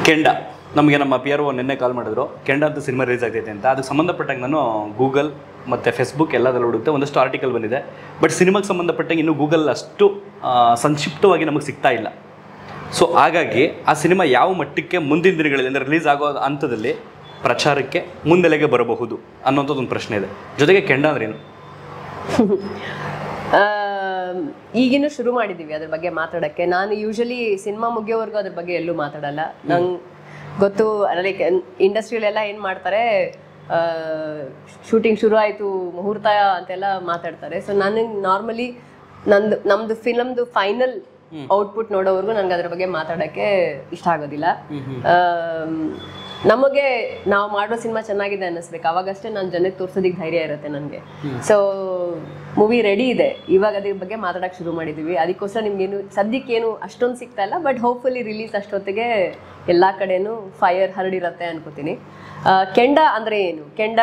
ಕೆಂಡ ನಮಗೆ ನಮ್ಮ ಪಿ ಆರ್ ಒ ನಿನ್ನೆ ಕಾಲ್ ಮಾಡಿದ್ರು ಕೆಂಡ ಅಂತ ಸಿನಿಮಾ ರಿಲೀಸ್ ಆಗ್ತೈತೆ ಅಂತ ಅದಕ್ಕೆ ಸಂಬಂಧಪಟ್ಟಂಗೆ ನಾನು ಗೂಗಲ್ ಮತ್ತು ಫೇಸ್ಬುಕ್ ಎಲ್ಲದರಲ್ಲೂ ಹುಡುಕ್ತೆ ಒಂದಷ್ಟು ಆರ್ಟಿಕಲ್ ಬಂದಿದೆ ಬಟ್ ಸಿನಿಮಾಗೆ ಸಂಬಂಧಪಟ್ಟಂಗೆ ಇನ್ನೂ ಗೂಗಲ್ ಅಷ್ಟು ಆ, ಸಂಕ್ಷಿಪ್ತವಾಗಿ ನಮಗೆ ಸಿಗ್ತಾ ಇಲ್ಲ ಸೊ ಹಾಗಾಗಿ ಆ ಸಿನಿಮಾ ಯಾವ ಮಟ್ಟಕ್ಕೆ ಮುಂದಿನ ದಿನಗಳಲ್ಲಿ ಅಂದರೆ ರಿಲೀಸ್ ಆಗೋ ಹಂತದಲ್ಲಿ ಪ್ರಚಾರಕ್ಕೆ ಮುನ್ನೆಲೆಗೆ ಬರಬಹುದು ಅನ್ನೋಂಥದ್ದು ಒಂದು ಪ್ರಶ್ನೆ ಇದೆ ಜೊತೆಗೆ ಕೆಂಡ ಅಂದ್ರೇನು ಆಮ್, ಈಗಿನ್ನೂ ಶುರು ಮಾಡಿದ್ದೀವಿ ಅದ್ರ ಬಗ್ಗೆ ಮಾತಾಡಕ್ಕೆ ನಾನು ಯೂಶಲಿ ಸಿನಿಮಾ ಮುಗಿಯೋವರೆಗೂ ಅದ್ರ ಬಗ್ಗೆ ಎಲ್ಲೂ ಮಾತಾಡಲ್ಲ ನಂಗೆ ಗೊತ್ತು ಲೈಕ್ ಇಂಡಸ್ಟ್ರಿಯಲ್ಲೆಲ್ಲ ಏನು ಮಾಡ್ತಾರೆ ಶೂಟಿಂಗ್ ಶುರು ಆಯಿತು ಮುಹೂರ್ತ ಅಂತೆಲ್ಲ ಮಾತಾಡ್ತಾರೆ ಸೊ ನನಗೆ ನಾರ್ಮಲಿ ನಂದು ನಮ್ದು ಫಿಲಮ್ದು ಫೈನಲ್ ಔಟ್ಪುಟ್ ನೋಡೋವರೆಗೂ ನನಗೆ ಅದ್ರ ಬಗ್ಗೆ ಮಾತಾಡೋಕ್ಕೆ ಇಷ್ಟ ಆಗೋದಿಲ್ಲ ಆಮ್, ನಮಗೆ ನಾವು ಮಾಡೋ ಸಿನಿಮಾ ಚೆನ್ನಾಗಿದೆ ಅನ್ನಿಸ್ಬೇಕು ಅವಾಗಷ್ಟೇ ನಾನು ಜನಕ್ಕೆ ತೋರ್ಸೋದಿಕ್ಕೆ ಧೈರ್ಯ ಇರುತ್ತೆ ನನಗೆ ಸೊ ಮೂವಿ ರೆಡಿ ಇದೆ ಇವಾಗ ಅದ್ರ ಬಗ್ಗೆ ಮಾತಾಡಕ್ಕೆ ಶುರು ಮಾಡಿದ್ದೀವಿ ಅದಕ್ಕೋಸ್ಕರ ನಿಮ್ಗೇನು ಸದ್ಯಕ್ಕೇನು ಅಷ್ಟೊಂದು ಸಿಗ್ತಾ ಇಲ್ಲ ಬಟ್ ಹೋಪ್ಫುಲಿ ರಿಲೀಸ್ ಅಷ್ಟೊತ್ತಿಗೆ ಎಲ್ಲ ಕಡೆನೂ ಫೈರ್ ಹರಡಿರತ್ತೆ ಅನ್ಕೋತೀನಿ ಆ, ಕೆಂಡ ಅಂದ್ರೆ ಏನು ಕೆಂಡ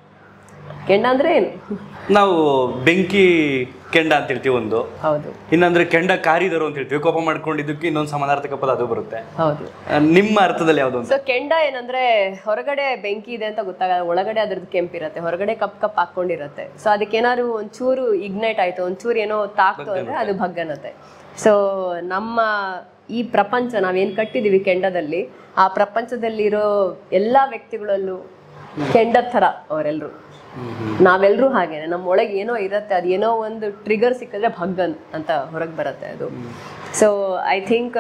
ಕೆಂಡ ಅಂದ್ರೆ ಏನು ನಾವು ಬೆಂಕಿ ಕೆಂಡ ಅಂತ ಹೇಳ್ತೀವಿ ಒಂದು ಹೌದು ಇನ್ನಂದ್ರೆ ಕೆಂಡ ಕಾರಿದರು ಅಂತ ಹೇಳ್ತೀವಿ ಕೋಪ ಮಾಡ್ಕೊಂಡಿದ್ದಕ್ಕೆ ಇನ್ನೊಂದು ಸಮಾನಾರ್ಥಕ ಪದ ಅದು ಬರುತ್ತೆ ಹೌದು ಆ, ನಿಮ್ಮ ಅರ್ಥದಲ್ಲಿ ಯಾವುದು ಅಂತ ಸೊ ಕೆಂಡ ಏನಂದ್ರೆ ಹೊರಗಡೆ ಬೆಂಕಿ ಇದೆ ಅಂತ ಗೊತ್ತಾಗಲ್ಲ ಒಳಗಡೆ ಅದ್ರದ್ದು ಕೆಂಪಿರತ್ತೆ ಹೊರಗಡೆ ಕಪ್ ಕಪ್ ಹಾಕೊಂಡಿರತ್ತೆ ಸೊ ಅದಕ್ಕೇನಾದ್ರು ಒಂಚೂರು ಇಗ್ನೈಟ್ ಆಯ್ತು ಒಂಚೂರು ಏನೋ ತಾಕ್ತು ಅಂದ್ರೆ ಅದು ಭಗ್ಗನತ್ತೆ ಸೊ ನಮ್ಮ ಈ ಪ್ರಪಂಚ ನಾವೇನ್ ಕಟ್ಟಿದೀವಿ ಕೆಂಡದಲ್ಲಿ ಆ ಪ್ರಪಂಚದಲ್ಲಿರೋ ಎಲ್ಲಾ ವ್ಯಕ್ತಿಗಳಲ್ಲೂ ಕೆಂಡದ ಥರ ಅವರೆಲ್ಲರೂ ನಾವೆಲ್ಲರೂ ಹಾಗೇನೆ ನಮ್ಮ ಒಳಗೆ ಏನೋ ಇರತ್ತೆ ಅದು ಏನೋ ಒಂದು ಟ್ರಿಗರ್ ಸಿಕ್ಕಿದ್ರೆ ಭಗ್ಗನ್ ಅಂತ ಹೊರಗೆ ಬರುತ್ತೆ ಅದು ಸೊ ಐ ಥಿಂಕ್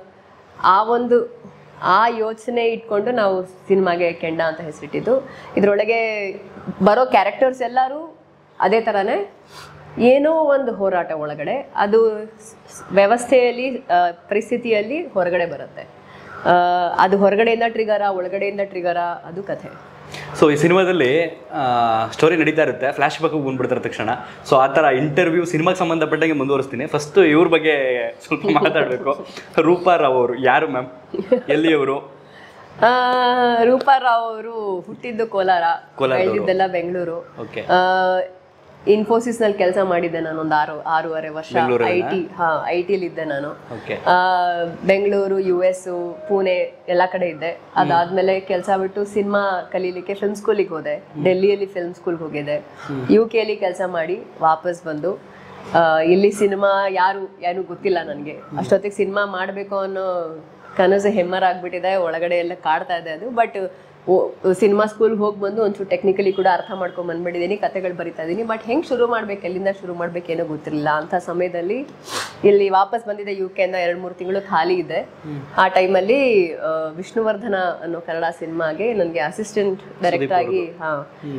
ಆ ಒಂದು ಆ ಯೋಚನೆ ಇಟ್ಕೊಂಡು ನಾವು ಸಿನಿಮಾಗೆ ಕೆಂಡ ಅಂತ ಹೆಸರಿಟ್ಟಿದ್ದು ಇದರೊಳಗೆ ಬರೋ ಕ್ಯಾರೆಕ್ಟರ್ಸ್ ಎಲ್ಲರೂ ಅದೇ ಥರನೇ ಏನೋ ಒಂದು ಹೋರಾಟ ಒಳಗಡೆ ಅದು ಸ್- ಸ್- ವ್ಯವಸ್ಥೆಯಲ್ಲಿ ಆ, ಪರಿಸ್ಥಿತಿಯಲ್ಲಿ ಹೊರಗಡೆ ಬರುತ್ತೆ ಆ, ಅದು ಹೊರಗಡೆಯಿಂದ ಟ್ರಿಗರ ಒಳಗಡೆಯಿಂದ ಟ್ರಿಗರ ಅದು ಕಥೆ ಸೊ ಈ ಸಿನಿಮಾದಲ್ಲಿ ಸ್ಟೋರಿ ನಡೀತಾ ಇರುತ್ತೆ ಫ್ಲಾಶ್ ಬ್ಯಾಕ್ ಬಂದ್ಬಿಡ್ತಾರೆ ತಕ್ಷಣ ಸೊ ಆ ಥರ ಇಂಟರ್ವ್ಯೂ ಸಿನಿಮಾಗೆ ಸಂಬಂಧಪಟ್ಟಂಗೆ ಮುಂದುವರಿಸ್ತೀನಿ ಫಸ್ಟ್ ಇವ್ರ ಬಗ್ಗೆ ಸ್ವಲ್ಪ ಮಾತಾಡಬೇಕು ರೂಪಾ ರಾವ್ ಅವರು ಯಾರು ಮ್ಯಾಮ್ ಎಲ್ಲಿಯವರು ಆ, ರೂಪಾರಾವ್ ಅವರು ಹುಟ್ಟಿದ್ದು ಕೋಲಾರ ಕೋಲಾರದವ್ರು. ಬೆಳೆದಿದ್ದೆಲ್ಲ ಬೆಂಗಳೂರು ಓಕೆ ಇನ್ಫೋಸಿಸ್ ನಲ್ಲಿ ಕೆಲಸ ಮಾಡಿದ್ದೆ ನಾನು ಒಂದು ಆರು ಆರೂವರೆ ವರ್ಷ ಐ ಟಿ ಹಾ ಐ ಟಿಲಿ ಇದ್ದೆ ನಾನು ಓಕೆ ಆ, ಬೆಂಗಳೂರು ಯು ಎಸ್ ಪುಣೆ ಎಲ್ಲ ಕಡೆ ಇದ್ದೆ ಅದಾದ್ಮೇಲೆ ಕೆಲಸ ಬಿಟ್ಟು ಸಿನಿಮಾ ಕಲೀಲಿಕ್ಕೆ ಫಿಲ್ಮ್ ಸ್ಕೂಲಿಗೆ ಹೋದೆ ಡೆಲ್ಲಿಯಲ್ಲಿ ಫಿಲ್ಮ್ ಸ್ಕೂಲ್ಗೆ ಹೋಗಿದ್ದೆ ಯು ಕೆಲಿ ಕೆಲಸ ಮಾಡಿ ವಾಪಸ್ ಬಂದು ಆ, ಇಲ್ಲಿ ಸಿನಿಮಾ ಯಾರು ಯಾರು ಗೊತ್ತಿಲ್ಲ ನನಗೆ ಅಷ್ಟೊತ್ತಿಗೆ ಸಿನಿಮಾ ಮಾಡಬೇಕು ಅನ್ನೋ ಕನಸು ಹೆಮ್ಮರಾಗ್ಬಿಟ್ಟಿದೆ ಒಳಗಡೆ ಎಲ್ಲ ಕಾಡ್ತಾ ಇದೆ ಅದು ಬಟ್ ಸಿನಿಮಾ ಸ್ಕೂಲ್ಗೆ ಹೋಗಿ ಬಂದು ಒಂಚೂರು ಟೆಕ್ನಿಕಲಿ ಕೂಡ ಅರ್ಥ ಮಾಡ್ಕೊಂಡ್ ಬಂದ್ಬಿಟ್ಟಿದ್ದೀನಿ ಕತೆಗಳು ಬರಿತಾ ಇದ್ದೀನಿ ಬಟ್ ಹೆಂಗೆ ಶುರು ಮಾಡ್ಬೇಕು ಎಲ್ಲಿಂದ ಶುರು ಮಾಡ್ಬೇಕೇನೋ ಗೊತ್ತಿರಲಿಲ್ಲ ಅಂಥ ಸಮಯದಲ್ಲಿ ಇಲ್ಲಿ ವಾಪಸ್ ಬಂದಿದ್ದೆ ಯು ಕೆಯಿಂದ ಎರಡು ಮೂರು ತಿಂಗಳು ಖಾಲಿ ಇದೆ ಆ ಟೈಮಲ್ಲಿ ವಿಷ್ಣುವರ್ಧನ ಅನ್ನೋ ಕನ್ನಡ ಸಿನಿಮಾಗೆ ನನಗೆ ಅಸಿಸ್ಟೆಂಟ್ ಡೈರೆಕ್ಟರ್ ಆಗಿ ಹಾ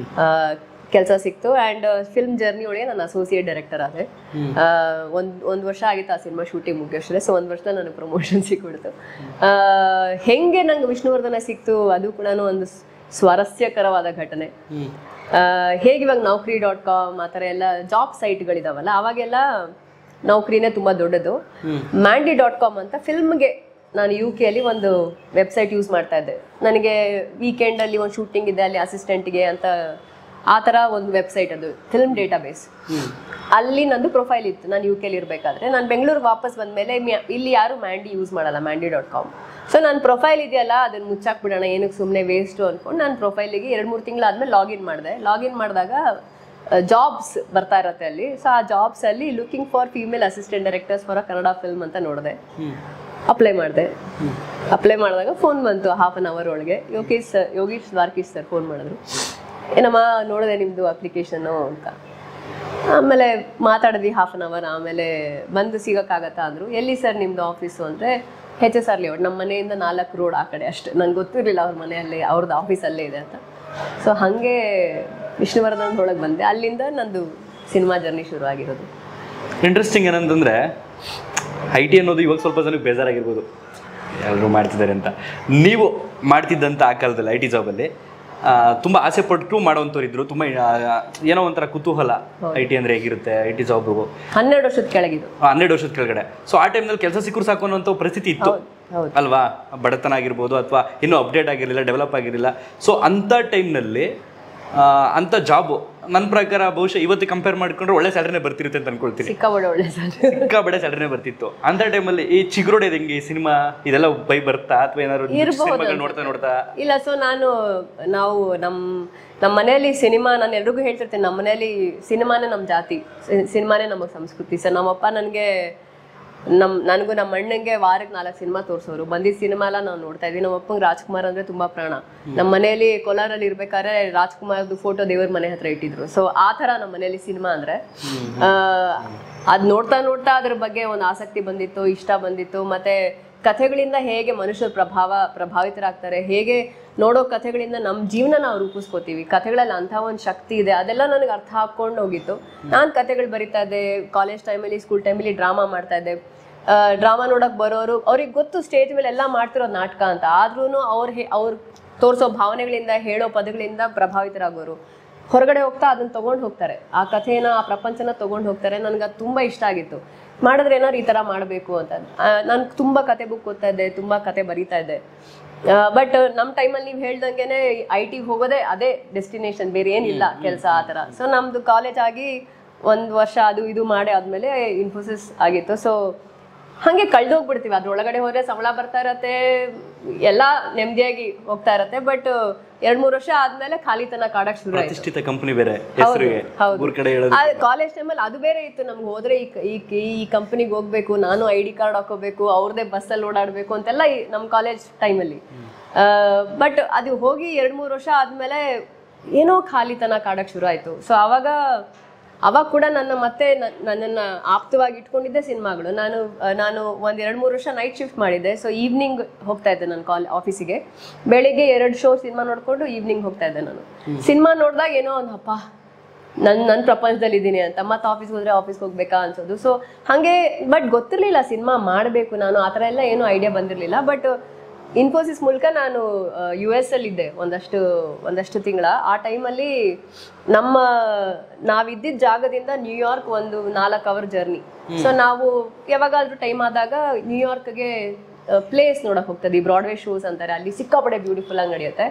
ಕೆಲಸ ಸಿಕ್ತು ಆ್ಯಂಡ್ ಫಿಲ್ಮ್ ಜರ್ನಿ ಒಳಗೆ ನಾನು ಅಸೋಸಿಯೇಟ್ ಡೈರೆಕ್ಟರ್ ಆದೆ ಆ, ಒಂದ್ ಒಂದ್ ವರ್ಷ ಆಗಿತ್ತು ಆ ಸಿನಿಮಾ ಶೂಟಿಂಗ್ ಮುಗಿಯೋಷ್ಟೇ ಸೊ ಒಂದ್ ವರ್ಷದಲ್ಲಿ ನನಗೆ ಪ್ರಮೋಷನ್ ಸಿಕ್ಬಿಡ್ತು ಆ, ಹೆಂಗೆ ನಂಗೆ ವಿಷ್ಣುವರ್ಧನ ಸಿಕ್ತು ಅದು ಕೂಡ ಒಂದು ಸ್- ಸ್ವಾರಸ್ಯಕರವಾದ ಘಟನೆ ಆ, ಹೇಗೆ ಇವಾಗ ನೌಕರಿ ಡಾಟ್ ಕಾಮ್ ಆ ಥರ ಎಲ್ಲ ಜಾಬ್ ಸೈಟ್ಗಳಿದಾವಲ್ಲ ಅವಾಗೆಲ್ಲ ನೌಕರಿನೇ ತುಂಬಾ ದೊಡ್ಡದು ಮ್ಯಾಂಡಿ ಡಾಟ್ ಕಾಮ್ ಅಂತ ಫಿಲ್ಮ್ಗೆ ನಾನು ಯು ಕೆಯಲ್ಲಿ ಒಂದು ವೆಬ್ಸೈಟ್ ಯೂಸ್ ಮಾಡ್ತಾ ಇದ್ದೆ ನನಗೆ ವೀಕೆಂಡಲ್ಲಿ ಒಂದು ಶೂಟಿಂಗ್ ಇದೆ ಅಲ್ಲಿ ಅಸಿಸ್ಟೆಂಟ್ಗೆ ಅಂತ ಆ ಥರ ಒಂದು ವೆಬ್ಸೈಟ್ ಅದು ಫಿಲ್ಮ್ ಡೇಟಾಬೇಸ್ ಅಲ್ಲಿ ನಂದು ಪ್ರೊಫೈಲ್ ಇತ್ತು ನಾನು ಯು ಕೆಲಿ ಇರಬೇಕಾದ್ರೆ ನಾನು ಬೆಂಗಳೂರು ವಾಪಸ್ ಬಂದಮೇಲೆ ಇಲ್ಲಿ ಯಾರು ಮ್ಯಾಂಡಿ ಯೂಸ್ ಮಾಡಲ್ಲ ಮ್ಯಾಂಡಿ ಡಾಟ್ ಕಾಮ್ ಸೊ ನನ್ನ ಪ್ರೊಫೈಲ್ ಇದೆಯಲ್ಲ ಅದನ್ನ ಮುಚ್ಚಾಕ್ಬಿಡೋಣ ಏನಕ್ಕೆ ಸುಮ್ಮನೆ ವೇಸ್ಟು ಅಂದ್ಕೊಂಡು ನಾನು ಪ್ರೊಫೈಲಿಗೆ ಎರಡು ಮೂರು ತಿಂಗಳಾದ್ಮೇಲೆ ಲಾಗಿನ್ ಮಾಡಿದೆ ಲಾಗಿನ್ ಮಾಡಿದಾಗ ಜಾಬ್ಸ್ ಬರ್ತಾ ಇರತ್ತೆ ಅಲ್ಲಿ ಸೊ ಆ ಜಾಬ್ಸ್ ಅಲ್ಲಿ looking for female assistant directors for a Kannada film ಅಂತ ನೋಡಿದೆ ಅಪ್ಲೈ ಮಾಡಿದೆ ಅಪ್ಲೈ ಮಾಡಿದಾಗ ಫೋನ್ ಬಂತು ಹಾಫ್ ಅನ್ ಅವರ್ ಒಳಗೆ Yogesh sir Yogesh Dwarakish sir phone ಮಾಡಿದ್ರು ಏನಮ್ಮ ನೋಡಿದೆ ನಿಮ್ಮದು ಅಪ್ಲಿಕೇಶನ್ನು ಅಂತ ಆಮೇಲೆ ಮಾತಾಡಿದ್ವಿ ಹಾಫ್ ಅನ್ ಅವರ್ ಆಮೇಲೆ ಬಂದು ಸಿಗೋಕ್ಕಾಗತ್ತಾ ಅಂದರು ಎಲ್ಲಿ ಸರ್ ನಿಮ್ಮದು ಆಫೀಸು ಅಂದರೆ ಹೆಚ್ ಎಸ್ ಆರ್ ಲೇಔಟ್ ನಮ್ಮ ಮನೆಯಿಂದ ನಾಲ್ಕು ರೋಡ್ ಆ ಕಡೆ ಅಷ್ಟೇ ನನಗೆ ಗೊತ್ತಿರಲಿಲ್ಲ ಅವ್ರ ಮನೆಯಲ್ಲೇ ಅವ್ರದ್ದು ಆಫೀಸ್ ಅಲ್ಲೇ ಇದೆ ಅಂತ ಸೊ ಹಾಗೆ ವಿಷ್ಣುವರ್ಧನ್ ಒಳಗೆ ಬಂದೆ ಅಲ್ಲಿಂದ ನಂದು ಸಿನಿಮಾ ಜರ್ನಿ ಶುರು ಆಗಿರೋದು ಇಂಟ್ರೆಸ್ಟಿಂಗ್ ಏನಂತಂದ್ರೆ ಐ ಟಿ ಅನ್ನೋದು ಇವಾಗ ಸ್ವಲ್ಪ ಜನಕ್ಕೆ ಬೇಜಾರಾಗಿರ್ಬೋದು ಎಲ್ಲರೂ ಮಾಡ್ತಿದ್ದಾರೆ ಅಂತ ನೀವು ಮಾಡ್ತಿದ್ದಂಥ ಆ ಕಾಲದಲ್ಲಿ ಐ ಟಿ ಜಾಬಲ್ಲಿ ತುಂಬ ಆಸೆ ಪಟ್ಟು ಮಾಡೋವಂಥವ್ರು ಇದ್ರು ತುಂಬ ಆ, ಏನೋ ಒಂಥರ ಕುತೂಹಲ ಐ ಟಿ ಅಂದರೆ ಹೇಗಿರುತ್ತೆ ಐ ಟಿ ಜಾಬು ಹನ್ನೆರಡು ವರ್ಷದ ಕೆಳಗಿದು ಹನ್ನೆರಡು ವರ್ಷದ ಕೆಳಗಡೆ ಸೊ ಆ ಟೈಮ್ನಲ್ಲಿ ಕೆಲಸ ಸಿಕ್ಕರು ಸಾಕು ಅನ್ನೋಂಥ ಪರಿಸ್ಥಿತಿ ಇತ್ತು ಹೌದು ಅಲ್ವಾ ಬಡತನ ಆಗಿರ್ಬೋದು ಅಥವಾ ಇನ್ನೂ ಅಪ್ಡೇಟ್ ಆಗಿರಲಿಲ್ಲ ಡೆವಲಪ್ ಆಗಿರಲಿಲ್ಲ ಸೊ ಅಂಥ ಟೈಮ್ನಲ್ಲಿ ಅಂಥ ಜಾಬು ನನ್ನ ಪ್ರಕಾರ ಬಹುಶಃ ಇವತ್ತು ಕಂಪೇರ್ ಮಾಡ್ಕೊಂಡ್ರೆ ಒಳ್ಳೆ ಸ್ಯಾಲರಿನೇ ಬರ್ತಿರುತ್ತೆ ಅಂತ ಅನ್ಕೊಳ್ತೀನಿ ಸಿಕ್ಕಾಬಡ ಒಳ್ಳೆ ಸರ್ ಸಿಕ್ಕಾಬಡೆ ಸ್ಯಾಲರಿನೇ ಬರ್ತಿತ್ತು ಅಂತ ಟೈಮಲ್ಲಿ ಈ ಚಿಗುರೋಡೆ ಹೆಂಗೆ ಸಿನಿಮಾ ಇದೆಲ್ಲ ಬೈ ಬರ್ತಾ ಅಥವಾ ಏನಾದ್ರು ಸಿನಿಮಾಗಳು ನೋಡ್ತಾ ನೋಡ್ತಾ ಇಲ್ಲ ಸೊ ನಾನು ನಾವು ನಮ್ಮ ನಮ್ಮ ಮನೆಯಲ್ಲಿ ಸಿನಿಮಾ ನಾನು ಎಲ್ರಿಗೂ ಹೇಳ್ತಿರ್ತೇನೆ ನಮ್ಮ ಮನೆಯಲ್ಲಿ ಸಿನಿಮಾನೇ ನಮ್ಮ ಜಾತಿ ಸಿ- ಸಿನಿಮಾನೇ ನಮ್ಮ ಸಂಸ್ಕೃತಿ ಸರ್ ನಮ್ಮಪ್ಪ ನನಗೆ ನಮ್ ನನಗೂ ನಮ್ಮ ಅಣ್ಣಂಗೆ ವಾರಕ್ಕೆ ನಾಲ್ಕು ಸಿನಿಮಾ ತೋರಿಸೋರು ಬಂದಿದ್ದ ಸಿನಿಮಾ ಎಲ್ಲ ನಾವು ನೋಡ್ತಾ ಇದ್ವಿ ನಮ್ಮ ಅಪ್ಪಂಗೆ ರಾಜ್ಕುಮಾರ್ ಅಂದ್ರೆ ತುಂಬಾ ಪ್ರಾಣ ನಮ್ಮ ಮನೆಯಲ್ಲಿ ಕೋಲಾರಲ್ಲಿ ಇರ್ಬೇಕಾದ್ರೆ ರಾಜ್ಕುಮಾರ್ದು ಫೋಟೋ ದೇವ್ರ ಮನೆ ಹತ್ರ ಇಟ್ಟಿದ್ರು ಸೊ ಆ ಥರ ನಮ್ಮ ಮನೆಯಲ್ಲಿ ಸಿನಿಮಾ ಅಂದ್ರೆ ಆ, ಅದ್ ನೋಡ್ತಾ ನೋಡ್ತಾ ಅದ್ರ ಬಗ್ಗೆ ಒಂದು ಆಸಕ್ತಿ ಬಂದಿತ್ತು ಇಷ್ಟ ಬಂದಿತ್ತು ಮತ್ತೆ ಕಥೆಗಳಿಂದ ಹೇಗೆ ಮನುಷ್ಯರು ಪ್ರಭಾವ ಪ್ರಭಾವಿತರಾಗ್ತಾರೆ ಹೇಗೆ ನೋಡೋ ಕಥೆಗಳಿಂದ ನಮ್ಮ ಜೀವನ ನಾವು ರೂಪಿಸ್ಕೋತೀವಿ ಕಥೆಗಳಲ್ಲಿ ಅಂಥ ಒಂದು ಶಕ್ತಿ ಇದೆ ಅದೆಲ್ಲ ನನಗೆ ಅರ್ಥ ಹಾಕೊಂಡು ಹೋಗಿತ್ತು ನಾನು ಕಥೆಗಳು ಬರಿತಾ ಇದ್ದೆ ಕಾಲೇಜ್ ಟೈಮಲ್ಲಿ ಸ್ಕೂಲ್ ಟೈಮಲ್ಲಿ ಡ್ರಾಮಾ ಮಾಡ್ತಾ ಇದ್ದೆ ಡ್ರಾಮಾ ನೋಡಕ್ ಬರೋರು ಅವ್ರಿಗೆ ಗೊತ್ತು ಸ್ಟೇಜ್ ಮೇಲೆ ಎಲ್ಲ ಮಾಡ್ತಿರೋದು ನಾಟಕ ಅಂತ ಆದ್ರೂ ಅವ್ರು ಹೇ ಅವ್ರು ತೋರಿಸೋ ಭಾವನೆಗಳಿಂದ ಹೇಳೋ ಪದಗಳಿಂದ ಪ್ರಭಾವಿತರಾಗೋರು ಹೊರಗಡೆ ಹೋಗ್ತಾ ಅದನ್ನ ತಗೊಂಡು ಹೋಗ್ತಾರೆ ಆ ಕಥೆನ ಆ ಪ್ರಪಂಚನ ತಗೊಂಡು ಹೋಗ್ತಾರೆ ನನಗೆ ಅದು ತುಂಬಾ ಇಷ್ಟ ಆಗಿತ್ತು ಮಾಡಿದ್ರೆ ಏನಾದ್ರು ಈ ತರ ಮಾಡಬೇಕು ಅಂತ ನಾನು ತುಂಬಾ ಕತೆ ಬುಕ್ ಓದ್ತಾ ಇದ್ದೆ ತುಂಬಾ ಕತೆ ಬರೀತಾ ಇದ್ದೆ ಬಟ್ ನಮ್ಮ ಟೈಮಲ್ಲಿ ನೀವು ಹೇಳ್ದಂಗೆನೆ ಐ ಟಿಗೆ ಹೋಗೋದೇ ಅದೇ ಡೆಸ್ಟಿನೇಷನ್ ಬೇರೆ ಏನಿಲ್ಲ ಕೆಲಸ ಆ ಥರ ಸೊ ನಮ್ದು ಕಾಲೇಜ್ ಆಗಿ ಒಂದು ವರ್ಷ ಅದು ಇದು ಮಾಡಿ ಆದ್ಮೇಲೆ ಇನ್ಫೋಸಿಸ್ ಆಗಿತ್ತು ಸೊ ಹಾಗೆ ಕಳ್ದೋಗ್ಬಿಡ್ತೀವಿ ಅದ್ರೊಳಗಡೆ ಹೋದ್ರೆ ಸಂಬಳ ಬರ್ತಾ ಇರತ್ತೆ ಎಲ್ಲ ನೆಮ್ಮದಿಯಾಗಿ ಹೋಗ್ತಾ ಇರತ್ತೆ ಬಟ್ ಎರಡ್ ಮೂರು ವರ್ಷ ಆದ್ಮೇಲೆ ಖಾಲಿತನ ಕಾಡಕ್ ಶುರು ಆಯ್ತು ಪ್ರತಿಷ್ಠಿತ ಕಂಪನಿ ಬೇರೆ ಹೆಸರಿಗೆ ಹೌದು. ಊರ್ ಕಡೆ ಹೇಳೋದು ಕಾಲೇಜ್ ಟೈಮಲ್ಲಿ ಅದು ಬೇರೆ ಇತ್ತು ನಮ್ಗೆ ಹೋದ್ರೆ ಈ ಕ- ಈ ಕ- ಈ ಕಂಪನಿಗೆ ಹೋಗ್ಬೇಕು ನಾನು ಐ ಡಿ ಕಾರ್ಡ್ ಹಾಕೋಬೇಕು ಅವ್ರದೇ ಬಸ್ಸಲ್ಲಿ ಓಡಾಡಬೇಕು ಅಂತೆಲ್ಲ ಈ- ನಮ್ಮ ಕಾಲೇಜ್ ಟೈಮಲ್ಲಿ ಬಟ್ ಅದು ಹೋಗಿ ಎರಡ್ ಮೂರು ವರ್ಷ ಆದ್ಮೇಲೆ ಏನೋ ಖಾಲಿತನ ಕಾಡಕ್ ಶುರು ಆಯ್ತು ಸೊ ಅವಾಗ ಅವಾಗ ಕೂಡ ನನ್ನ ಮತ್ತೆ ನ- ನನ್ನನ್ನ ಆಪ್ತವಾಗಿ ಇಟ್ಕೊಂಡಿದ್ದೆ ಸಿನಿಮಾಗಳು ನಾನು ಆ, ನಾನು ಒಂದ್ ಎರಡ್ ಮೂರು ವರ್ಷ ನೈಟ್ ಶಿಫ್ಟ್ ಮಾಡಿದ್ದೆ ಸೊ ಈವ್ನಿಂಗ್ ಹೋಗ್ತಾ ಇದ್ದೆ ನಾನು ಕಾಲ್ ಆಫೀಸಿಗೆ ಬೆಳಿಗ್ಗೆ ಎರಡು ಶೋ ಸಿನಿಮಾ ನೋಡ್ಕೊಂಡು ಈವ್ನಿಂಗ್ ಹೋಗ್ತಾ ಇದ್ದೆ ನಾನು ಸಿನಿಮಾ ನೋಡಿದಾಗ ಏನೋ ಒಂದು ಅಪ್ಪ ನನ್ ನನ್ನ ಪ್ರಪಂಚದಲ್ಲಿ ಇದ್ದೀನಿ ಅಂತ ಮತ್ತೆ ಆಫೀಸ್ಗೆ ಹೋದ್ರೆ ಆಫೀಸ್ಗೆ ಹೋಗ್ಬೇಕಾ ಅನ್ಸೋದು ಸೊ ಹಾಗೆ ಬಟ್ ಗೊತ್ತಿರಲಿಲ್ಲ ಸಿನಿಮಾ ಮಾಡಬೇಕು ನಾನು ಆ ಥರ ಎಲ್ಲ ಏನೂ ಐಡಿಯಾ ಬಂದಿರಲಿಲ್ಲ ಬಟ್ ಇನ್ಫೋಸಿಸ್ ಮೂಲಕ ನಾನು ಯು ಎಸ್ ಅಲ್ಲಿ ಇದ್ದೆ ಒಂದಷ್ಟು ಒಂದಷ್ಟು ತಿಂಗಳ ಆ ಟೈಮಲ್ಲಿ ನಮ್ಮ ನಾವಿದ್ದಿದ್ದ ಜಾಗದಿಂದ ನ್ಯೂಯಾರ್ಕ್ ಒಂದು ನಾಲ್ಕು ಅವರ್ ಜರ್ನಿ ಸೊ ನಾವು ಯಾವಾಗಾದ್ರೂ ಟೈಮ್ ಆದಾಗ ನ್ಯೂಯಾರ್ಕ್ಗೆ ಪ್ಲೇಸ್ ನೋಡಕ್ ಹೋಗ್ತದೆ ಈ ಬ್ರಾಡ್ವೇ ಶೋಸ್ ಅಂತಾರೆ ಅಲ್ಲಿ ಸಿಕ್ಕಾಪಡೆ ಬ್ಯೂಟಿಫುಲ್ ಆಗಿ ನಡೆಯುತ್ತೆ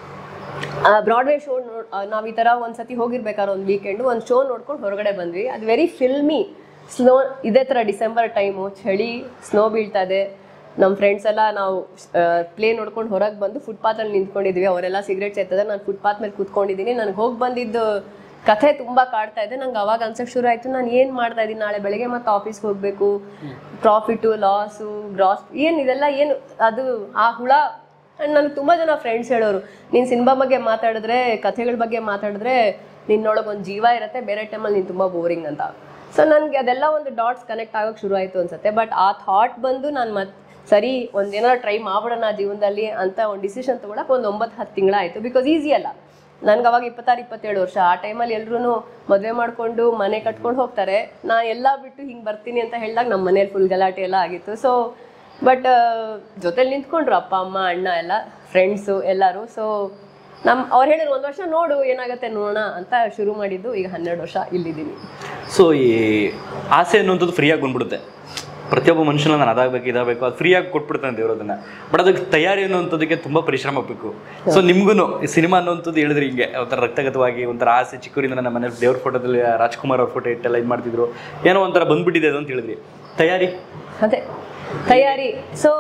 ಬ್ರಾಡ್ವೇ ಶೋ ನೋಡ್ ನಾವು ಈ ಥರ ಒಂದ್ಸತಿ ಹೋಗಿರ್ಬೇಕಾದ್ರೆ ಒಂದು ವೀಕೆಂಡು ಒಂದು ಶೋ ನೋಡ್ಕೊಂಡು ಹೊರಗಡೆ ಬಂದ್ವಿ ಅದು ವೆರಿ ಫಿಲ್ಮಿ ಸ್ನೋ ಇದೇ ಥರ ಡಿಸೆಂಬರ್ ಟೈಮು ಚಳಿ ಸ್ನೋ ಬೀಳ್ತಾ ಇದೆ ನಮ್ಮ ಫ್ರೆಂಡ್ಸ್ ಎಲ್ಲ ನಾವು ಪ್ಲೇ ನೋಡ್ಕೊಂಡು ಹೊರಗೆ ಬಂದು ಫುಟ್ಪಾತಲ್ಲಿ ನಿಂತ್ಕೊಂಡಿದ್ವಿ ಅವರೆಲ್ಲ ಸಿಗರೇಟ್ ಸೇರ್ತದೆ ನಾನು ಫುಟ್ಪಾತ್ ಮೇಲೆ ಕೂತ್ಕೊಂಡಿದ್ದೀನಿ ನನಗೆ ಹೋಗಿ ಬಂದಿದ್ದು ಕಥೆ ತುಂಬಾ ಕಾಡ್ತಾ ಇದೆ ನಂಗೆ ಅವಾಗ ಅನ್ಸಕ್ ಶುರು ಆಯ್ತು ನಾನು ಏನ್ ಮಾಡ್ತಾ ಇದ್ದೀನಿ ನಾಳೆ ಬೆಳಗ್ಗೆ ಮತ್ತೆ ಆಫೀಸ್ಗೆ ಹೋಗ್ಬೇಕು ಪ್ರಾಫಿಟು ಲಾಸು ಗ್ರಾಸ್ ಏನ್ ಇದೆಲ್ಲ ಏನು ಅದು ಆ ಹುಳ ಅಂಡ್ ನನಗೆ ತುಂಬಾ ಜನ ಫ್ರೆಂಡ್ಸ್ ಹೇಳೋರು ನೀನ್ ಸಿನಿಮಾ ಬಗ್ಗೆ ಮಾತಾಡಿದ್ರೆ ಕಥೆಗಳ ಬಗ್ಗೆ ಮಾತಾಡಿದ್ರೆ ನಿನ್ನೊಳಗೆ ಒಂದು ಜೀವ ಇರುತ್ತೆ ಬೇರೆ ಟೈಮಲ್ಲಿ ನೀನು ತುಂಬಾ ಬೋರಿಂಗ್ ಅಂತ ಸೊ ನನಗೆ ಅದೆಲ್ಲ ಒಂದು ಡಾಟ್ಸ್ ಕನೆಕ್ಟ್ ಆಗೋಕೆ ಶುರು ಆಯ್ತು ಅನ್ಸುತ್ತೆ ಬಟ್ ಆ ಥಾಟ್ ಬಂದು ನಾನು ಮತ್ತೆ ಸರಿ ಒಂದೇನಾದ್ರು ಟ್ರೈ ಮಾಡ್ಬಿಡೋಣ ಜೀವನದಲ್ಲಿ ಅಂತ ಒಂದು ಡಿಸಿಷನ್ ತಗೊಳಕ್ ಒಂದು ಒಂಬತ್ತು ಹತ್ತು ತಿಂಗಳಾಯ್ತು ಬಿಕಾಸ್ ಈಸಿ ಅಲ್ಲ ನನ್ಗೆ ಅವಾಗ ಇಪ್ಪತ್ತಾರು ಇಪ್ಪತ್ತೇಳು ವರ್ಷ ಆ ಟೈಮಲ್ಲಿ ಎಲ್ರು ಮದುವೆ ಮಾಡ್ಕೊಂಡು ಮನೆ ಕಟ್ಕೊಂಡು ಹೋಗ್ತಾರೆ ನಾ ಎಲ್ಲ ಬಿಟ್ಟು ಹಿಂಗೆ ಬರ್ತೀನಿ ಅಂತ ಹೇಳಿದಾಗ ನಮ್ಮ ಮನೇಲಿ ಫುಲ್ ಗಲಾಟೆ ಎಲ್ಲ ಆಗಿತ್ತು ಸೊ ಬಟ್ ಜೊತೆಲಿ ನಿಂತ್ಕೊಂಡ್ರು ಅಪ್ಪ ಅಮ್ಮ ಅಣ್ಣ ಎಲ್ಲ ಫ್ರೆಂಡ್ಸು ಎಲ್ಲರೂ ಸೊ ನಮ್ ಅವ್ರು ಹೇಳಿದ್ರು ಒಂದು ವರ್ಷ ನೋಡು ಏನಾಗುತ್ತೆ ನೋಡೋಣ ಅಂತ ಶುರು ಮಾಡಿದ್ದು ಈಗ ಹನ್ನೆರಡು ವರ್ಷ ಇಲ್ಲಿದ್ದೀನಿ ಸೊ ಈ ಆಸೆ ಅನ್ನುವಂಥದ್ದು ಫ್ರೀಯಾಗಿ ಬಂದ್ಬಿಡುತ್ತೆ ಪ್ರತಿಯೊಬ್ಬ ಮನುಷ್ಯನ ನಾನು ಅದಾಗಬೇಕು ಇದಾಗಬೇಕು ಅದು ಫ್ರೀಯಾಗಿ ಕೊಟ್ಬಿಡ್ತಾನೆ ದೇವ್ರು ಅದನ್ನ ಬಟ್ ಅದಕ್ಕೆ ತಯಾರಿ ಅನ್ನುವಂಥದ್ದಕ್ಕೆ ತುಂಬ ಪರಿಶ್ರಮ ಬೇಕು ಸೊ ನಿಮ್ಗೂ ಈ ಸಿನಿಮಾ ಅನ್ನುವಂಥದ್ದು ಹೇಳಿದ್ರೆ ಹಿಂಗೆ ಒಂಥರ ರಕ್ತಗತವಾಗಿ ಒಂಥರ ಆಸೆ ಚಿಕ್ಕೂರಿಂದ ನನ್ನ ಮನೇಲಿ ದೇವ್ರ ಫೋಟೋದಲ್ಲಿ ರಾಜ್ಕುಮಾರ್ ಅವ್ರ ಫೋಟೋ ಇಟ್ಟೆಲ್ಲ ಇದು ಮಾಡ್ತಿದ್ರು ಏನೋ ಒಂಥರ ಬಂದ್ಬಿಟ್ಟಿದೆ ಅದು ಅಂತ ಹೇಳಿದ್ರಿ ತಯಾರಿ ಅದೇ ತಯಾರಿ ಸೊ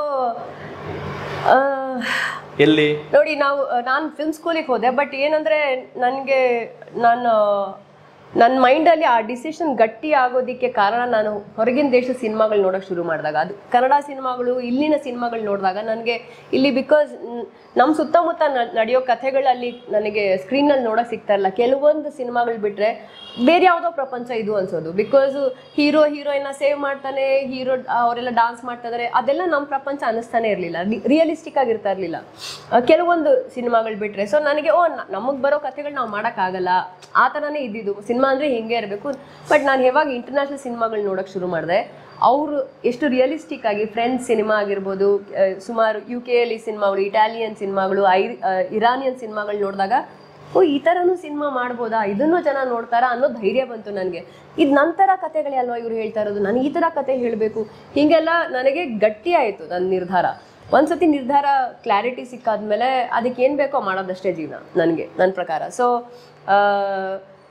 ಎಲ್ಲಿ ನೋಡಿ ನಾವು ನಾನು ಫಿಲ್ಮ್ ಸ್ಕೂಲಿಗೆ ಹೋದೆ ಬಟ್ ಏನಂದ್ರೆ ನನಗೆ ನಾನು ನನ್ನ ಮೈಂಡಲ್ಲಿ ಆ ಡಿಸಿಷನ್ ಗಟ್ಟಿ ಆಗೋದಕ್ಕೆ ಕಾರಣ ನಾನು ಹೊರಗಿನ ದೇಶದ ಸಿನಿಮಾಗಳು ನೋಡೋಕೆ ಶುರು ಮಾಡಿದಾಗ ಅದು ಕನ್ನಡ ಸಿನಿಮಾಗಳು ಇಲ್ಲಿನ ಸಿನಿಮಾಗಳು ನೋಡಿದಾಗ ನನಗೆ ಇಲ್ಲಿ ಬಿಕಾಸ್ ನಮ್ಮ ಸುತ್ತಮುತ್ತ ನ- ನಡೆಯೋ ಕಥೆಗಳಲ್ಲಿ ನನಗೆ ಸ್ಕ್ರೀನಲ್ಲಿ ನೋಡೋಕೆ ಸಿಗ್ತಾ ಇಲ್ಲ ಕೆಲವೊಂದು ಸಿನಿಮಾಗಳು ಬಿಟ್ಟರೆ ಬೇರೆ ಯಾವುದೋ ಪ್ರಪಂಚ ಇದು ಅನ್ಸೋದು ಬಿಕಾಸ್ ಹೀರೋ ಹೀರೋಯಿನ್ನ ಸೇವ್ ಮಾಡ್ತಾನೆ ಹೀರೋ ಅವರೆಲ್ಲ ಡಾನ್ಸ್ ಮಾಡ್ತಾ ಇದಾರೆ ಅದೆಲ್ಲ ನಮ್ಮ ಪ್ರಪಂಚ ಅನ್ನಿಸ್ತಾನೆ ಇರಲಿಲ್ಲ ರಿಯಲಿಸ್ಟಿಕ್ ಆಗಿರ್ತಾ ಇರಲಿಲ್ಲ ಕೆಲವೊಂದು ಸಿನಿಮಾಗಳು ಬಿಟ್ರೆ ಸೊ ನನಗೆ ಓ ನಮಗೆ ಬರೋ ಕಥೆಗಳು ನಾವು ಮಾಡೋಕ್ಕಾಗಲ್ಲ ಆ ಥರನೇ ಇದ್ದಿದ್ದು ಸಿನಿಮಾ ಅಂದರೆ ಹಿಂಗೆ ಇರಬೇಕು ಬಟ್ ನಾನು ಯಾವಾಗ ಇಂಟರ್ನ್ಯಾಷನಲ್ ಸಿನಿಮಾಗಳು ನೋಡೋಕೆ ಶುರು ಮಾಡಿದೆ ಅವರು ಎಷ್ಟು ರಿಯಲಿಸ್ಟಿಕ್ ಆಗಿ ಫ್ರೆಂಡ್ಸ್ ಸಿನಿಮಾ ಆಗಿರ್ಬೋದು ಆ, ಸುಮಾರು ಯು ಕೆಯಲ್ಲಿ ಸಿನಿಮಾಗಳು ಇಟಾಲಿಯನ್ ಸಿನಿಮಾಗಳು ಐ ಆ, ಇರಾನಿಯನ್ ಸಿನಿಮಾಗಳು ನೋಡಿದಾಗ ಓ ಈ ಥರನೂ ಸಿನಿಮಾ ಮಾಡ್ಬೋದಾ ಇದನ್ನು ಜನ ನೋಡ್ತಾರಾ ಅನ್ನೋ ಧೈರ್ಯ ಬಂತು ನನಗೆ ಇದು ನಂತರ ಕತೆಗಳೇ ಅಲ್ವಾ ಇವ್ರು ಹೇಳ್ತಾ ಇರೋದು ನಾನು ಈ ಥರ ಕತೆ ಹೇಳಬೇಕು ಹೀಗೆಲ್ಲ ನನಗೆ ಗಟ್ಟಿ ಆಯಿತು ನನ್ನ ನಿರ್ಧಾರ ಒಂದ್ಸತಿ ನಿರ್ಧಾರ ಕ್ಲಾರಿಟಿ ಸಿಕ್ಕಾದ್ಮೇಲೆ ಅದಕ್ಕೆ ಏನು ಬೇಕೋ ಮಾಡೋದಷ್ಟೇ ಜೀವನ ನನಗೆ ನನ್ನ ಪ್ರಕಾರ ಸೊ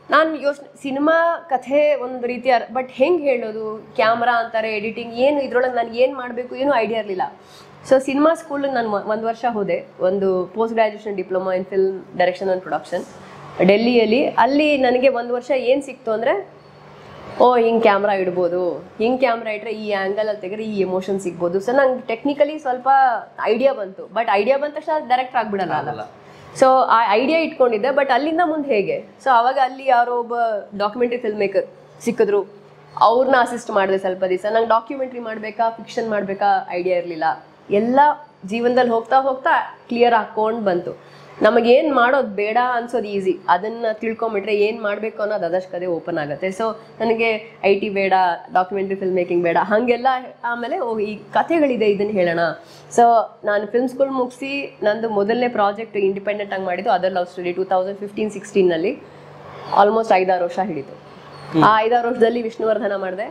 ನಾನು ಯೋಚನೆ ಸಿನಿಮಾ ಕಥೆ ಒಂದು ರೀತಿಯ ಬಟ್ ಹೆಂಗೆ ಹೇಳೋದು ಕ್ಯಾಮ್ರಾ ಅಂತಾರೆ ಎಡಿಟಿಂಗ್ ಏನು ಇದ್ರೊಳಗೆ ನಾನು ಏನು ಮಾಡಬೇಕು ಏನೂ ಐಡಿಯಾ ಇರಲಿಲ್ಲ ಸೊ ಸಿನಿಮಾ ಸ್ಕೂಲ್ ನಾನು ಒಂದು ವರ್ಷ ಹೋದೆ ಒಂದು post graduation diploma in film direction and production ಡೆಲ್ಲಿಯಲ್ಲಿ ಅಲ್ಲಿ ನನಗೆ ಒಂದು ವರ್ಷ ಏನು ಸಿಕ್ತು ಅಂದರೆ ಓ ಹಿಂಗೆ ಕ್ಯಾಮ್ರಾ ಇಡ್ಬೋದು ಹಿಂಗೆ ಕ್ಯಾಮ್ರಾ ಇಟ್ಟರೆ ಈ ಆ್ಯಂಗಲಲ್ಲಿ ತೆಗೆದ್ರೆ ಈ ಎಮೋಷನ್ ಸಿಗ್ಬೋದು ಸೊ ನಂಗೆ ಟೆಕ್ನಿಕಲಿ ಸ್ವಲ್ಪ ಐಡಿಯಾ ಬಂತು ಬಟ್ ಐಡಿಯಾ ಬಂದ ತಕ್ಷಣ ಡೈರೆಕ್ಟರ್ ಆಗ್ಬಿಡಲ್ಲ ಅಲ್ಲ ಸೊ ಆ ಐಡಿಯಾ ಇಟ್ಕೊಂಡಿದ್ದೆ ಬಟ್ ಅಲ್ಲಿಂದ ಮುಂದೆ ಹೇಗೆ ಸೊ ಅವಾಗ ಅಲ್ಲಿ ಯಾರೋ ಒಬ್ಬ ಡಾಕ್ಯುಮೆಂಟ್ರಿ ಫಿಲ್ಮ್ ಮೇಕರ್ ಸಿಕ್ಕಿದ್ರು ಅವ್ರನ್ನ ಅಸಿಸ್ಟ್ ಮಾಡಿದೆ ಸ್ವಲ್ಪ ದಿವಸ ನಂಗೆ ಡಾಕ್ಯುಮೆಂಟ್ರಿ ಮಾಡಬೇಕಾ ಫಿಕ್ಷನ್ ಮಾಡಬೇಕಾ ಐಡಿಯಾ ಇರಲಿಲ್ಲ ಎಲ್ಲ ಜೀವನದಲ್ಲಿ ಹೋಗ್ತಾ ಹೋಗ್ತಾ ಕ್ಲಿಯರ್ ಹಾಕ್ಕೊಂಡು ಬಂತು ನಮಗೇನು ಮಾಡೋದು ಬೇಡ ಅನ್ಸೋದು ಈಸಿ ಅದನ್ನು ತಿಳ್ಕೊಂಬಿಟ್ರೆ ಏನು ಮಾಡಬೇಕು ಅನ್ನೋದು ಅದಷ್ಟು ಕದೆ ಓಪನ್ ಆಗುತ್ತೆ ಸೊ ನನಗೆ ಐ ಟಿ ಬೇಡ ಡಾಕ್ಯುಮೆಂಟ್ರಿ ಫಿಲ್ಮ್ ಮೇಕಿಂಗ್ ಬೇಡ ಹಾಗೆಲ್ಲ ಆಮೇಲೆ ಓ ಈ ಕಥೆಗಳಿದೆ ಇದನ್ನು ಹೇಳೋಣ ಸೊ ನಾನು ಫಿಲ್ಮ್ ಸ್ಕೂಲ್ ಮುಗಿಸಿ ನಂದು ಮೊದಲನೇ ಪ್ರಾಜೆಕ್ಟ್ ಇಂಡಿಪೆಂಡೆಂಟ್ ಆಗಿ ಮಾಡಿದ್ದು other love story two thousand fifteen ಸಿಕ್ಸ್ಟೀನಲ್ಲಿ ಆಲ್ಮೋಸ್ಟ್ ಐದಾರು ವರ್ಷ ಹಿಡಿತು ಆ ಐದಾರು ವರ್ಷದಲ್ಲಿ ವಿಷ್ಣುವರ್ಧನ ಮಾಡಿದೆ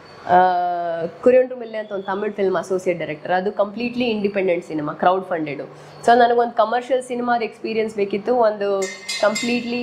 ಕುರಿಯಂಟು ಮಿಲ್ಲೆ ಅಂತ ಒಂದು ತಮಿಳ್ ಫಿಲ್ಮ್ ಅಸೋಸಿಯೇಟ್ ಡೈರೆಕ್ಟರ್ ಅದು completely independent cinema crowd funded so ನನಗೊಂದು ಕಮರ್ಷಿಯಲ್ ಸಿನಿಮಾದ ಎಕ್ಸ್ಪೀರಿಯನ್ಸ್ ಬೇಕಿತ್ತು ಒಂದು completely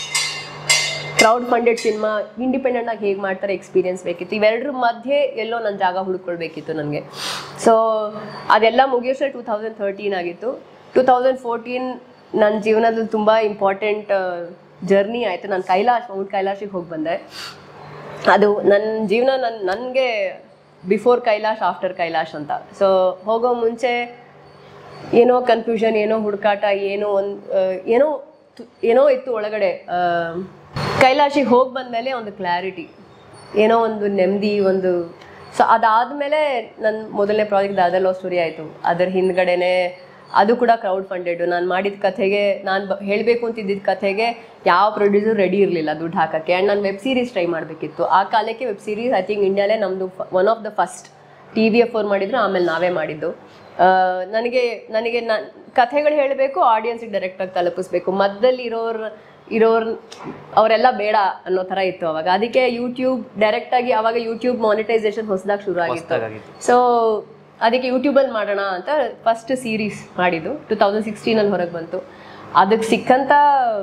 crowd funded cinema independent ಆಗಿ ಹೇಗೆ ಮಾಡ್ತಾರೆ ಎಕ್ಸ್ಪೀರಿಯನ್ಸ್ ಬೇಕಿತ್ತು ಇವೆರಡರ ಮಧ್ಯೆ ಎಲ್ಲೋ ನನ್ನ ಜಾಗ ಹುಡುಕೊಳ್ಬೇಕಿತ್ತು ನನಗೆ ಸೊ ಅದೆಲ್ಲ ಮುಗಿಯೋಷ್ಟೇ ಟೂ ತೌಸಂಡ್ ಥರ್ಟೀನ್ ಆಗಿತ್ತು ಟೂ ತೌಸಂಡ್ ಫೋರ್ಟೀನ್ ನನ್ನ ಜೀವನದಲ್ಲಿ ತುಂಬ ಇಂಪಾರ್ಟೆಂಟ್ ಜರ್ನಿ ಆಯಿತು ನಾನು ಕೈಲಾಶ್ ಮೌಂಟ್ ಕೈಲಾಶಿಗೆ ಹೋಗಿ ಬಂದೆ ಅದು ನನ್ನ ಜೀವನ ನನ್ನ ನನಗೆ ಬಿಫೋರ್ ಕೈಲಾಶ್ ಆಫ್ಟರ್ ಕೈಲಾಶ್ ಅಂತ ಸೊ ಹೋಗೋ ಮುಂಚೆ ಏನೋ ಕನ್ಫ್ಯೂಷನ್ ಏನೋ ಹುಡುಕಾಟ ಏನೋ ಒಂದು ಏನೋ ತು- ಏನೋ ಇತ್ತು ಒಳಗಡೆ ಆ, ಕೈಲಾಶಿಗೆ ಹೋಗಿ ಬಂದಮೇಲೆ ಒಂದು ಕ್ಲಾರಿಟಿ ಏನೋ ಒಂದು ನೆಮ್ಮದಿ ಒಂದು ಸೊ ಅದಾದಮೇಲೆ ನನ್ನ ಮೊದಲನೇ ಪ್ರಾಜೆಕ್ಟ್ ದಾದರ್ ಲವ್ ಸ್ಟೋರಿ ಆಯಿತು ಅದರ ಹಿಂದ್ಗಡೆನೆ ಅದು ಕೂಡ ಕ್ರೌಡ್ ಫಂಡೆಡ್ ನಾನು ಮಾಡಿದ ಕಥೆಗೆ ನಾನು ಹೇಳಬೇಕು ಅಂತಿದ್ದಿದ್ದ ಕಥೆಗೆ ಯಾವ ಪ್ರೊಡ್ಯೂಸರ್ ರೆಡಿ ಇರಲಿಲ್ಲ ದುಡ್ಡು ಹಾಕೋಕ್ಕೆ ಆ್ಯಂಡ್ ನಾನು ವೆಬ್ ಸೀರೀಸ್ ಟ್ರೈ ಮಾಡಬೇಕಿತ್ತು ಆ ಕಾಲಕ್ಕೆ ವೆಬ್ ಸೀರೀಸ್ ಐ ಥಿಂಕ್ ಇಂಡಿಯಾಲೇ ನಮ್ಮದು one of the first T V F ಅವ್ರು ಮಾಡಿದ್ರು ಆಮೇಲೆ ನಾವೇ ಮಾಡಿದ್ದು ಆ, ನನಗೆ ನನಗೆ ನಾನು ಕಥೆಗಳು ಹೇಳಬೇಕು ಆಡಿಯನ್ಸಿಗೆ ಡೈರೆಕ್ಟಾಗಿ ತಲುಪಿಸ್ಬೇಕು ಮಧ್ಯದಲ್ಲಿ ಇರೋರು ಇರೋರ್ ಅವರೆಲ್ಲ ಬೇಡ ಅನ್ನೋ ಥರ ಇತ್ತು ಅವಾಗ ಅದಕ್ಕೆ ಯೂಟ್ಯೂಬ್ ಡೈರೆಕ್ಟಾಗಿ ಅವಾಗ ಯೂಟ್ಯೂಬ್ ಮಾನಿಟೈಸೇಷನ್ ಹೊಸದಾಗಿ ಶುರು ಆಗಿತ್ತು ಹೊಸ್ದಾಗಿತ್ತು. ಸೊ ಅದಕ್ಕೆ ಯೂಟ್ಯೂಬಲ್ಲಿ ಮಾಡೋಣ ಅಂತ ಫಸ್ಟ್ ಸೀರೀಸ್ ಮಾಡಿದ್ದು ಟೂ ತೌಸಂಡ್ ಸಿಕ್ಸ್ಟೀನಲ್ಲಿ ಹೊರಗೆ ಬಂತು ಅದಕ್ಕೆ ಸಿಕ್ಕಂಥ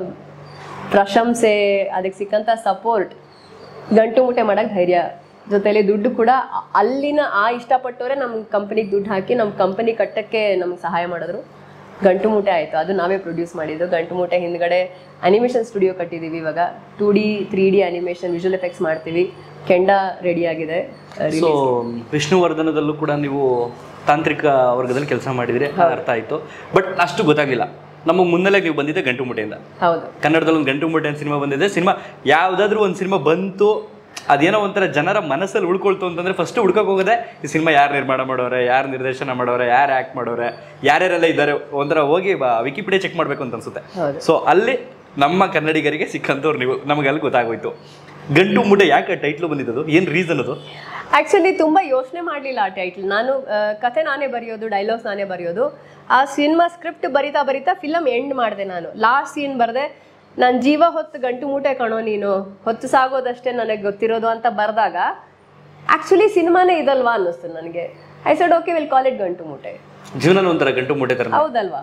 ಪ್ರಶಂಸೆ ಅದಕ್ಕೆ ಸಿಕ್ಕಂಥ ಸಪೋರ್ಟ್ ಗಂಟು ಮುಟ್ಟೆ ಮಾಡೋಕ್ಕೆ ಧೈರ್ಯ ಜೊತೆಲಿ ದುಡ್ಡು ಕೂಡ ಅ- ಅಲ್ಲಿನ ಆ ಇಷ್ಟಪಟ್ಟವರೇ ನಮ್ಮ ಕಂಪನಿಗೆ ದುಡ್ಡು ಹಾಕಿ ನಮ್ಮ ಕಂಪನಿ ಕಟ್ಟಕ್ಕೆ ನಮ್ಗೆ ಸಹಾಯ ಮಾಡಿದ್ರು ಗಂಟು ಮೂಟೆ ಆಯಿತು ಅದು ನಾವೇ ಪ್ರೊಡ್ಯೂಸ್ ಮಾಡಿದ್ದು ಗಂಟು ಮೂಟೆ ಹಿಂದ್ಗಡೆ ಅನಿಮೇಷನ್ ಸ್ಟುಡಿಯೋ ಕಟ್ಟಿದ್ದೀವಿ ಇವಾಗ two D three D animation visual effects ಮಾಡ್ತೀವಿ ಕೆಂಡ ರೆಡಿ ಆಗಿದೆ ಸೊ ವಿಷ್ಣುವರ್ಧನದಲ್ಲೂ ಕೂಡ ನೀವು ತಾಂತ್ರಿಕ ವರ್ಗದಲ್ಲಿ ಕೆಲಸ ಮಾಡಿದ್ರಿ ಅದು ಅರ್ಥ ಆಯಿತು ಬಟ್ ಅಷ್ಟು ಗೊತ್ತಾಗಲಿಲ್ಲ ನಮಗೆ ಮುನ್ನೆಲೆ ನೀವು ಬಂದಿದ್ದೆ ಗಂಟು ಮುಟೆಯಿಂದ ಹೌದು ಕನ್ನಡದಲ್ಲಿ ಒಂದು ಗಂಟು ಮುಟೆ ಅಂತ ಸಿನಿಮಾ ಬಂದಿದೆ ಸಿನಿಮಾ ಯಾವುದಾದ್ರೂ ಒಂದು ಸಿನಿಮಾ ಬಂತು ಅದೇನೋ ಒಂಥರ ಜನರ ಮನಸ್ಸಲ್ಲಿ ಉಳ್ಕೊಳ್ತು ಅಂತಂದ್ರೆ ಫಸ್ಟ್ ಹುಡ್ಕಕ್ಕೆ ಹೋಗೋದೆ ಈ ಸಿನಿಮಾ ಯಾರು ನಿರ್ಮಾಣ ಮಾಡೋರೆ ಯಾರು ನಿರ್ದೇಶನ ಮಾಡೋರೆ ಯಾರು ಆ್ಯಕ್ಟ್ ಮಾಡೋರೆ ಯಾರ್ಯಾರೆಲ್ಲ ಇದ್ದಾರೆ ಒಂಥರ ಹೋಗಿ ವಿಕಿಪೀಡಿಯಾ ಚೆಕ್ ಮಾಡಬೇಕು ಅಂತ ಅನ್ಸುತ್ತೆ ಹೌದು. ಸೊ ಅಲ್ಲಿ ನಮ್ಮ ಕನ್ನಡಿಗರಿಗೆ ಸಿಕ್ಕಂಥವ್ರು ನೀವು ನಮಗೆ ಅಲ್ಲಿ ಗೊತ್ತಾಗೋಯ್ತು ಗಂಟು ಮುಟೆ ಯಾಕೆ ಟೈಟ್ಲು ಬಂದಿದ್ದು ಏನು ರೀಸನ್ ಅದು ಆಕ್ಚುಲಿ ತುಂಬಾ ಯೋಚನೆ ಮಾಡಲಿಲ್ಲ ಆ ಟೈಟ್ಲ್ ನಾನು ಆ, ಕತೆ ನಾನೇ ಬರೆಯೋದು ಡೈಲಾಗ್ಸ್ ನಾನೇ ಬರೆಯೋದು ಆ ಸಿನಿಮಾ ಸ್ಕ್ರಿಪ್ಟ್ ಬರಿತಾ ಬರಿತಾ ಫಿಲಮ್ ಎಂಡ್ ಮಾಡಿದೆ ನಾನು ಲಾಸ್ಟ್ ಸೀನ್ ಬರೆದೆ ನನ್ನ ಜೀವ ಹೊತ್ತು ಗಂಟು ಮೂಟೆ ಕಣೋ ನೀನು ಹೊತ್ತು ಸಾಗೋದಷ್ಟೇ ನನಗೆ ಗೊತ್ತಿರೋದು ಅಂತ ಬರೆದಾಗ ಆಕ್ಚುಲಿ ಸಿನಿಮಾನೇ ಇದಲ್ವಾ ಅನ್ನಿಸ್ತು ನನಗೆ I said okay will call it Gantumoote ಜೀವನ ಒಂಥರ ಗಂಟು ಮುಟೆ ಥರ ಹೌದಲ್ವಾ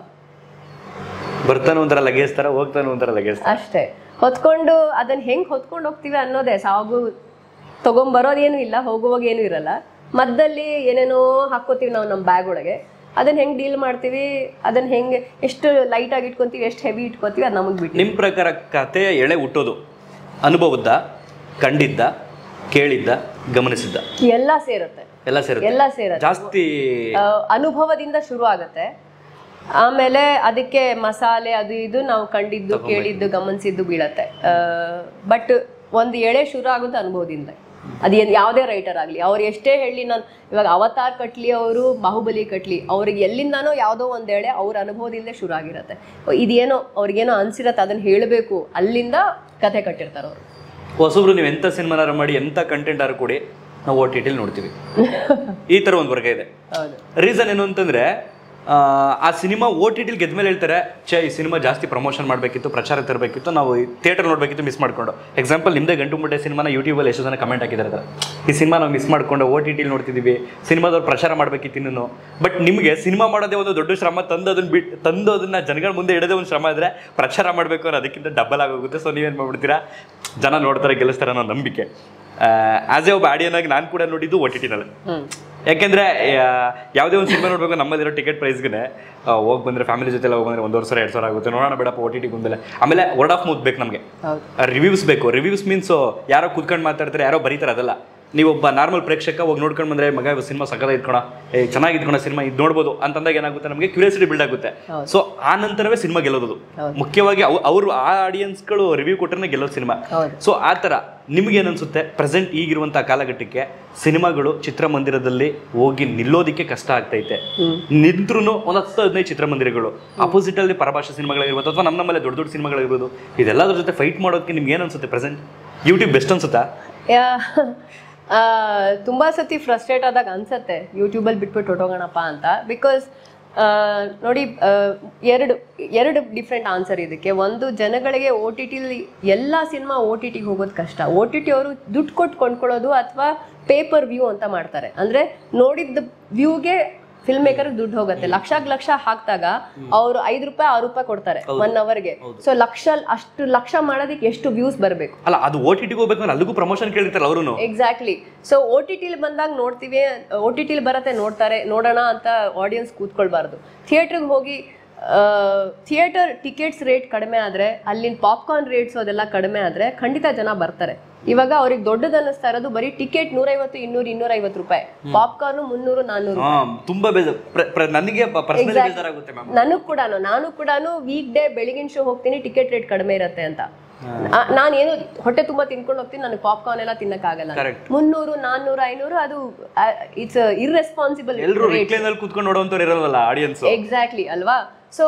ಬರ್ತಾನೆ ಒಂಥರ ಲಗೇಜ್ ಥರ ಹೋಗ್ತಾನೆ ಒಂಥರ ಲಗೇಜ್ ಅಷ್ಟೇ ಹೊತ್ಕೊಂಡು ಅದನ್ನ ಹೆಂಗ್ ಹೊತ್ಕೊಂಡು ಹೋಗ್ತೀವಿ ಅನ್ನೋದೇ ಸಾಗು ತಗೊಂಬರೋದೇನು ಇಲ್ಲ ಹೋಗುವಾಗ ಏನು ಇರಲ್ಲ ಮಧ್ಯದಲ್ಲಿ ಏನೇನೋ ಹಾಕೋತೀವಿ ನಾವು ನಮ್ಮ ಬ್ಯಾಗ್ ಒಳಗೆ ಅದನ್ನ ಹೆಂಗ್ ಡೀಲ್ ಮಾಡ್ತೀವಿ ಅದನ್ನ ಹೆಂಗ್ ಎಷ್ಟು ಲೈಟ್ ಆಗಿ ಇಟ್ಕೊಂತೀವಿ ಎಷ್ಟು ಹೆವಿ ಇಟ್ಕೋತೀವಿ ಅದು ನಮಗೆ ಬಿಟ್ಟು ನಿಮ್ಮ ಪ್ರಕಾರ ಕಥೆಯ ಎಳೆ ಹುಟ್ಟೋದು ಅನುಭವದ್ದ ಕಂಡಿದ್ದ ಕೇಳಿದ್ದ ಗಮನಿಸಿದ್ದ ಎಲ್ಲ ಸೇರುತ್ತೆ ಎಲ್ಲ ಸೇರುತ್ತೆ ಎಲ್ಲ ಸೇರುತ್ತೆ ಜಾಸ್ತಿ ಆ, ಅನುಭವದಿಂದ ಶುರು ಆಗುತ್ತೆ ಆಮೇಲೆ ಅದಕ್ಕೆ ಮಸಾಲೆ ಅದು ಇದು ನಾವು ಕಂಡಿದ್ದು ಕೇಳಿದ್ದು ಗಮನಿಸಿದ್ದು ಬೀಳತ್ತೆ ಬಟ್ ಒಂದು ಎಳೆ ಶುರು ಆಗುತ್ತೆ ಅನುಭವದಿಂದ ಅದು ಏನ್- ಯಾವುದೇ ರೈಟರ್ ಆಗಲಿ ಅವ್ರು ಎಷ್ಟೇ ಹೇಳಿ ನಾನು ಇವಾಗ ಅವತಾರ್ ಕಟ್ಲಿ ಅವರು ಬಾಹುಬಲಿ ಕಟ್ಲಿ ಅವ್ರಿಗೆ ಎಲ್ಲಿಂದಾನೋ ಯಾವುದೋ ಒಂದು ಎಳೆ ಅವ್ರ ಅನುಭವದಿಂದಲೇ ಶುರು ಆಗಿರುತ್ತೆ ಇದೇನೋ ಅವ್ರಿಗೇನೋ ಅನ್ಸಿರತ್ತೆ ಅದನ್ನ ಹೇಳಬೇಕು ಅಲ್ಲಿಂದ ಕಥೆ ಕಟ್ಟಿರ್ತಾರೆ ಅವರು ಹೊಸಬ್ರು ನೀವು ಎಂಥ ಸಿನಿಮಾನಾರು ಮಾಡಿ ಎಂಥ ಕಂಟೆಂಟ್ ಆರು ಕೊಡಿ ನಾವು ಓ ಟಿ ಟಿಲಿ ನೋಡ್ತೀವಿ ಈ ಥರ ಒಂದು ವರ್ಗ ಇದೆ ಹೌದು ರೀಸನ್ ಏನು ಅಂತಂದ್ರೆ ಆ ಸಿನಿಮಾ ಓ ಟಿ ಟಿಲಿ ಗೆದ್ಮೇಲೆ ಹೇಳ್ತಾರೆ ಛೇ ಈ ಸಿನಿಮಾ ಜಾಸ್ತಿ ಪ್ರಮೋಷನ್ ಮಾಡಬೇಕಿತ್ತು ಪ್ರಚಾರ ತರಬೇಕಿತ್ತು ನಾವು ಥಿಯೇಟರ್ ನೋಡಬೇಕಿತ್ತು ಮಿಸ್ ಮಾಡ್ಕೊಂಡು ಎಕ್ಸಾಂಪಲ್ ನಿಮ್ಮದೇ ಗಂಟು ಮುಟ್ಟೆ ಸಿನಿಮಾನ ಯೂಟ್ಯೂಬಲ್ಲಿ ಎಷ್ಟು ಜನ ಕಮೆಂಟ್ ಹಾಕಿದ್ದಾರೆ ಅದರ. ಈ ಸಿನಿಮಾ ನಾವು ಮಿಸ್ ಮಾಡ್ಕೊಂಡು ಓ ಟಿ ಟಿಲಿ ನೋಡ್ತಿದ್ದೀವಿ ಸಿನಿಮಾದವ್ರು ಪ್ರಚಾರ ಮಾಡಬೇಕಿತ್ತು ಇನ್ನೂ ಬಟ್ ನಿಮಗೆ ಸಿನಿಮಾ ಮಾಡೋದೇ ಒಂದು ದೊಡ್ಡ ಶ್ರಮ ತಂದು ಅದನ್ನ ಬಿಟ್ಟು ತಂದು ಅದನ್ನ ಜನಗಳ ಮುಂದೆ ಇಡೋದೇ ಒಂದು ಶ್ರಮ ಇದ್ರೆ ಪ್ರಚಾರ ಮಾಡಬೇಕು ಅನ್ನೋ ಅದಕ್ಕಿಂತ ಡಬಲ್ ಆಗೋಗುತ್ತೆ ಸೊ ನೀವೇನು ಮಾಡ್ಬಿಡ್ತೀರಾ ಜನ ನೋಡ್ತಾರೆ ಗೆಲ್ಲಿಸ್ತಾರೆ ಅನ್ನೋ ನಂಬಿಕೆ ಆಸ್ ಎ ಒಬ್ಬ ಆಡಿಯನ್ ಆಗಿ ನಾನು ಕೂಡ ನೋಡಿದ್ದು ಓ ಟಿ ಟಿನಲ್ಲಿ ಹ್ಮ್ ಯಾಕೆಂದ್ರೆ ಆ, ಯಾವುದೇ ಒಂದು ಸಿನಿಮಾ ನೋಡ್ಬೇಕು ನಮ್ಮಲ್ಲಿರೋ ಟಿಕೆಟ್ ಪ್ರೈಸ್ಗೆ ಹೋಗಿ ಬಂದ್ರೆ ಫ್ಯಾಮಿಲಿ ಜೊತೆ ಹೋಗಿ ಬಂದ್ರೆ ಒಂದೂವರೆ ಸಾವಿರ ಎರಡು ಸಾವಿರ ಆಗುತ್ತೆ ನೋಡೋಣ ಬೇಡಪ್ಪ ಓ ಟಿ ಟಿ ಬಂದಮೇಲೆ ಆಮೇಲೆ ವರ್ಡ್ ಆಫ್ ಮೌತ್ ಬೇಕು ನಮಗೆ ಹೌದು ರಿವ್ಯೂಸ್ ಬೇಕು ರಿವ್ಯೂಸ್ ಮೀನ್ಸ್ ಯಾರೋ ಕೂತ್ಕೊಂಡು ಮಾತಾಡ್ತಾರೆ ಯಾರೋ ಬರೀತಾರೆ ಅದಲ್ಲ ನೀವೊಬ್ಬ ನಾರ್ಮಲ್ ಪ್ರೇಕ್ಷಕ ಹೋಗಿ ನೋಡ್ಕೊಂಡು ಬಂದ್ರೆ ಮಗ ಸಿನಿಮಾ ಸಕ್ಕದ ಇಟ್ಕೊಣ ಏ ಚೆನ್ನಾಗಿದ್ಕೊಣ ಸಿನಿಮಾ ಇದು ನೋಡ್ಬೋದು ಅಂತಂದಾಗ ಏನಾಗುತ್ತೆ ನಮಗೆ ಕ್ಯೂರಿಯಾಸಿಟಿ ಬಿಲ್ಡ್ ಆಗುತ್ತೆ ಹೌದು. ಸೊ ಆ ನಂತರವೇ ಸಿನಿಮಾ ಗೆಲ್ಲೋದು ಹೌದು. ಮುಖ್ಯವಾಗಿ ಅವ್- ಅವರು ಆ ಆಡಿಯನ್ಸ್ಗಳು ರಿವ್ಯೂ ಕೊಟ್ಟರೆ ಗೆಲ್ಲೋದು ಸಿನಿಮಾ ಹೌದು ಸೊ ಆ ಥರ ನಿಮ್ಗೇನನ್ಸುತ್ತೆ ಪ್ರೆಸೆಂಟ್ ಈಗಿರುವಂಥ ಕಾಲಘಟ್ಟಕ್ಕೆ ಸಿನಿಮಾಗಳು ಚಿತ್ರಮಂದಿರದಲ್ಲಿ ಹೋಗಿ ನಿಲ್ಲೋದಕ್ಕೆ ಕಷ್ಟ ಆಗ್ತೈತೆ ಹ್ಮ್ ನಿಂತ್ರು ಒಂದು ಹತ್ತು ಹದಿನೈದು ಚಿತ್ರಮಂದಿರಗಳು ಅಪೋಸಿಟ್ ಅಲ್ಲಿ ಪರಭಾಷಾ ಸಿನಿಮಾಗಳಿರ್ಬೋದು ಅಥವಾ ನಮ್ಮ ನಮ್ಮಲ್ಲೇ ದೊಡ್ಡ ದೊಡ್ಡ ಸಿನಿಮಾಗಳಿರ್ಬೋದು ಇದೆಲ್ಲದ್ರ ಜೊತೆ ಫೈಟ್ ಮಾಡೋದಕ್ಕೆ ನಿಮ್ಗೆ ಏನು ಅನ್ಸುತ್ತೆ ಪ್ರೆಸೆಂಟ್ ಯೂಟ್ಯೂಬ್ ಬೆಸ್ಟ್ ಅನ್ಸುತ್ತಾ ಯಾ- ಆ, ತುಂಬಾ ಸತಿ ಫ್ರಸ್ಟ್ರೇಟ್ ಆದಾಗ ಅನ್ಸತ್ತೆ ಯೂಟ್ಯೂಬಲ್ಲಿ ಬಿಟ್ಬಿಟ್ಟು ಹೊಟ್ಟೋಗೋಣಪ್ಪ ಅಂತ ಬಿಕಾಸ್ ನೋಡಿ ಆ, ಎರಡು ಎರಡು ಡಿಫ್ರೆಂಟ್ ಆನ್ಸರ್ ಇದಕ್ಕೆ ಒಂದು ಜನಗಳಿಗೆ ಓ ಟಿ ಟಿಲಿ ಎಲ್ಲ ಸಿನಿಮಾ ಓ ಟಿ ಟಿಗೆ ಹೋಗೋದು ಕಷ್ಟ ಓ ಟಿ ಟಿ ಅವರು ದುಡ್ಡು ಕೊಟ್ಟು ಕೊಂಡ್ಕೊಳ್ಳೋದು ಅಥವಾ ಪೇಪರ್ ವ್ಯೂ ಅಂತ ಮಾಡ್ತಾರೆ ಅಂದ್ರೆ ನೋಡಿದ ವ್ಯೂಗೆ ಫಿಲ್ಮ್ ಮೇಕರ್ ದುಡ್ಡು ಹೋಗುತ್ತೆ ಲಕ್ಷ ಲಕ್ಷ ಹಾಕ್ದಾಗ ಅವರು ಐದು ರೂಪಾಯಿ ಆರು ರೂಪಾಯಿ ಕೊಡ್ತಾರೆ ಒನ್ ಅವರ್ಗೆ ಸೊ ಲಕ್ಷ ಅಷ್ಟು ಲಕ್ಷ ಮಾಡೋದಕ್ಕೆ ಎಷ್ಟು ವ್ಯೂಸ್ ಬರಬೇಕು ಅಲ್ಲ ಅದು ಓ ಟಿ ಟಿಗೆ ಹೋಗ್ಬೇಕು ಅಂದ್ರೆ ಅಲ್ಲಿಗೂ ಪ್ರಮೋಷನ್ ಕೇಳಿರ್ತಾರಲ್ಲ ಅವರು ಎಕ್ಸಾಕ್ಟ್ಲಿ ಸೊ ಓ ಟಿ ಟಿಲಿ ಬಂದಾಗ ನೋಡ್ತೀವಿ ಓ ಟಿ ಟಿಲಿ ಬರತ್ತೆ ನೋಡ್ತಾರೆ ನೋಡೋಣ ಅಂತ ಆಡಿಯನ್ಸ್ ಕೂತ್ಕೊಳ್ಬಾರ್ದು ಥಿಯೇಟ್ರಿಗೆ ಹೋಗಿ ಥಿಯೇಟರ್ ಟಿಕೆಟ್ಸ್ ರೇಟ್ ಕಡಿಮೆ ಆದ್ರೆ ಅಲ್ಲಿನ ಪಾಪ್ಕಾರ್ನ್ ರೇಟ್ಸ್ ಅದೆಲ್ಲ ಕಡಿಮೆ ಆದ್ರೆ ಖಂಡಿತ ಜನ ಬರ್ತಾರೆ ಇವಾಗ ಅವ್ರಿಗೆ ದೊಡ್ಡದು ಅನ್ನಿಸ್ತಾ ಇರೋದು ಬರೀ ಟಿಕೆಟ್ ನೂರೈವತ್ತು ಇನ್ನೂರು ಇನ್ನೂರೈವತ್ತು ರೂಪಾಯಿ ಪಾಪ್ಕಾರ್ನ್ ಮುನ್ನೂರು ನಾನ್ನೂರು ಹಾ ತುಂಬಾ ಬೇಜಾರ್ ಪ್ರ- ಪ್ರ- ನನಗೆ ಪರ್ಸನಲಿ ಬೇಜಾರಾಗುತ್ತೆ ಮ್ಯಾಮ್ ನನಗ್ ಕೂಡ ನಾನು ಕೂಡ ವೀಕ್ ಡೇ ಬೆಳಗಿನ ಶೋ ಹೋಗ್ತೀನಿ ಟಿಕೆಟ್ ರೇಟ್ ಕಡಿಮೆ ಇರುತ್ತೆ ಅಂತ ನಾನು ಏನು ಹೊಟ್ಟೆ ತುಂಬಾ ತಿನ್ಕೊಂಡು ಹೋಗ್ತೀನಿ ನನಗೆ ಪಾಪ್ಕಾರ್ನ್ ಎಲ್ಲ ತಿನ್ನಕ್ಕಾಗಲ್ಲ Correct. ಮುನ್ನೂರು ನಾನ್ನೂರು ಐನೂರು ಅದು ಇಟ್ಸ್ ಇರ್ರೆಸ್ಪಾನ್ಸಿಬಲ್ ಎಲ್ಲರೂ ರಿಕ್ಲೈನ್ ಅಲ್ಲಿ ಕೂತ್ಕೊಂಡು ನೋಡುವಂತವ್ರು ಇರಲ್ವಲ್ಲ ಆಡಿಯನ್ಸ್ ಎಕ್ಸಾಕ್ಟ್ಲಿ ಅಲ್ವಾ ಸೊ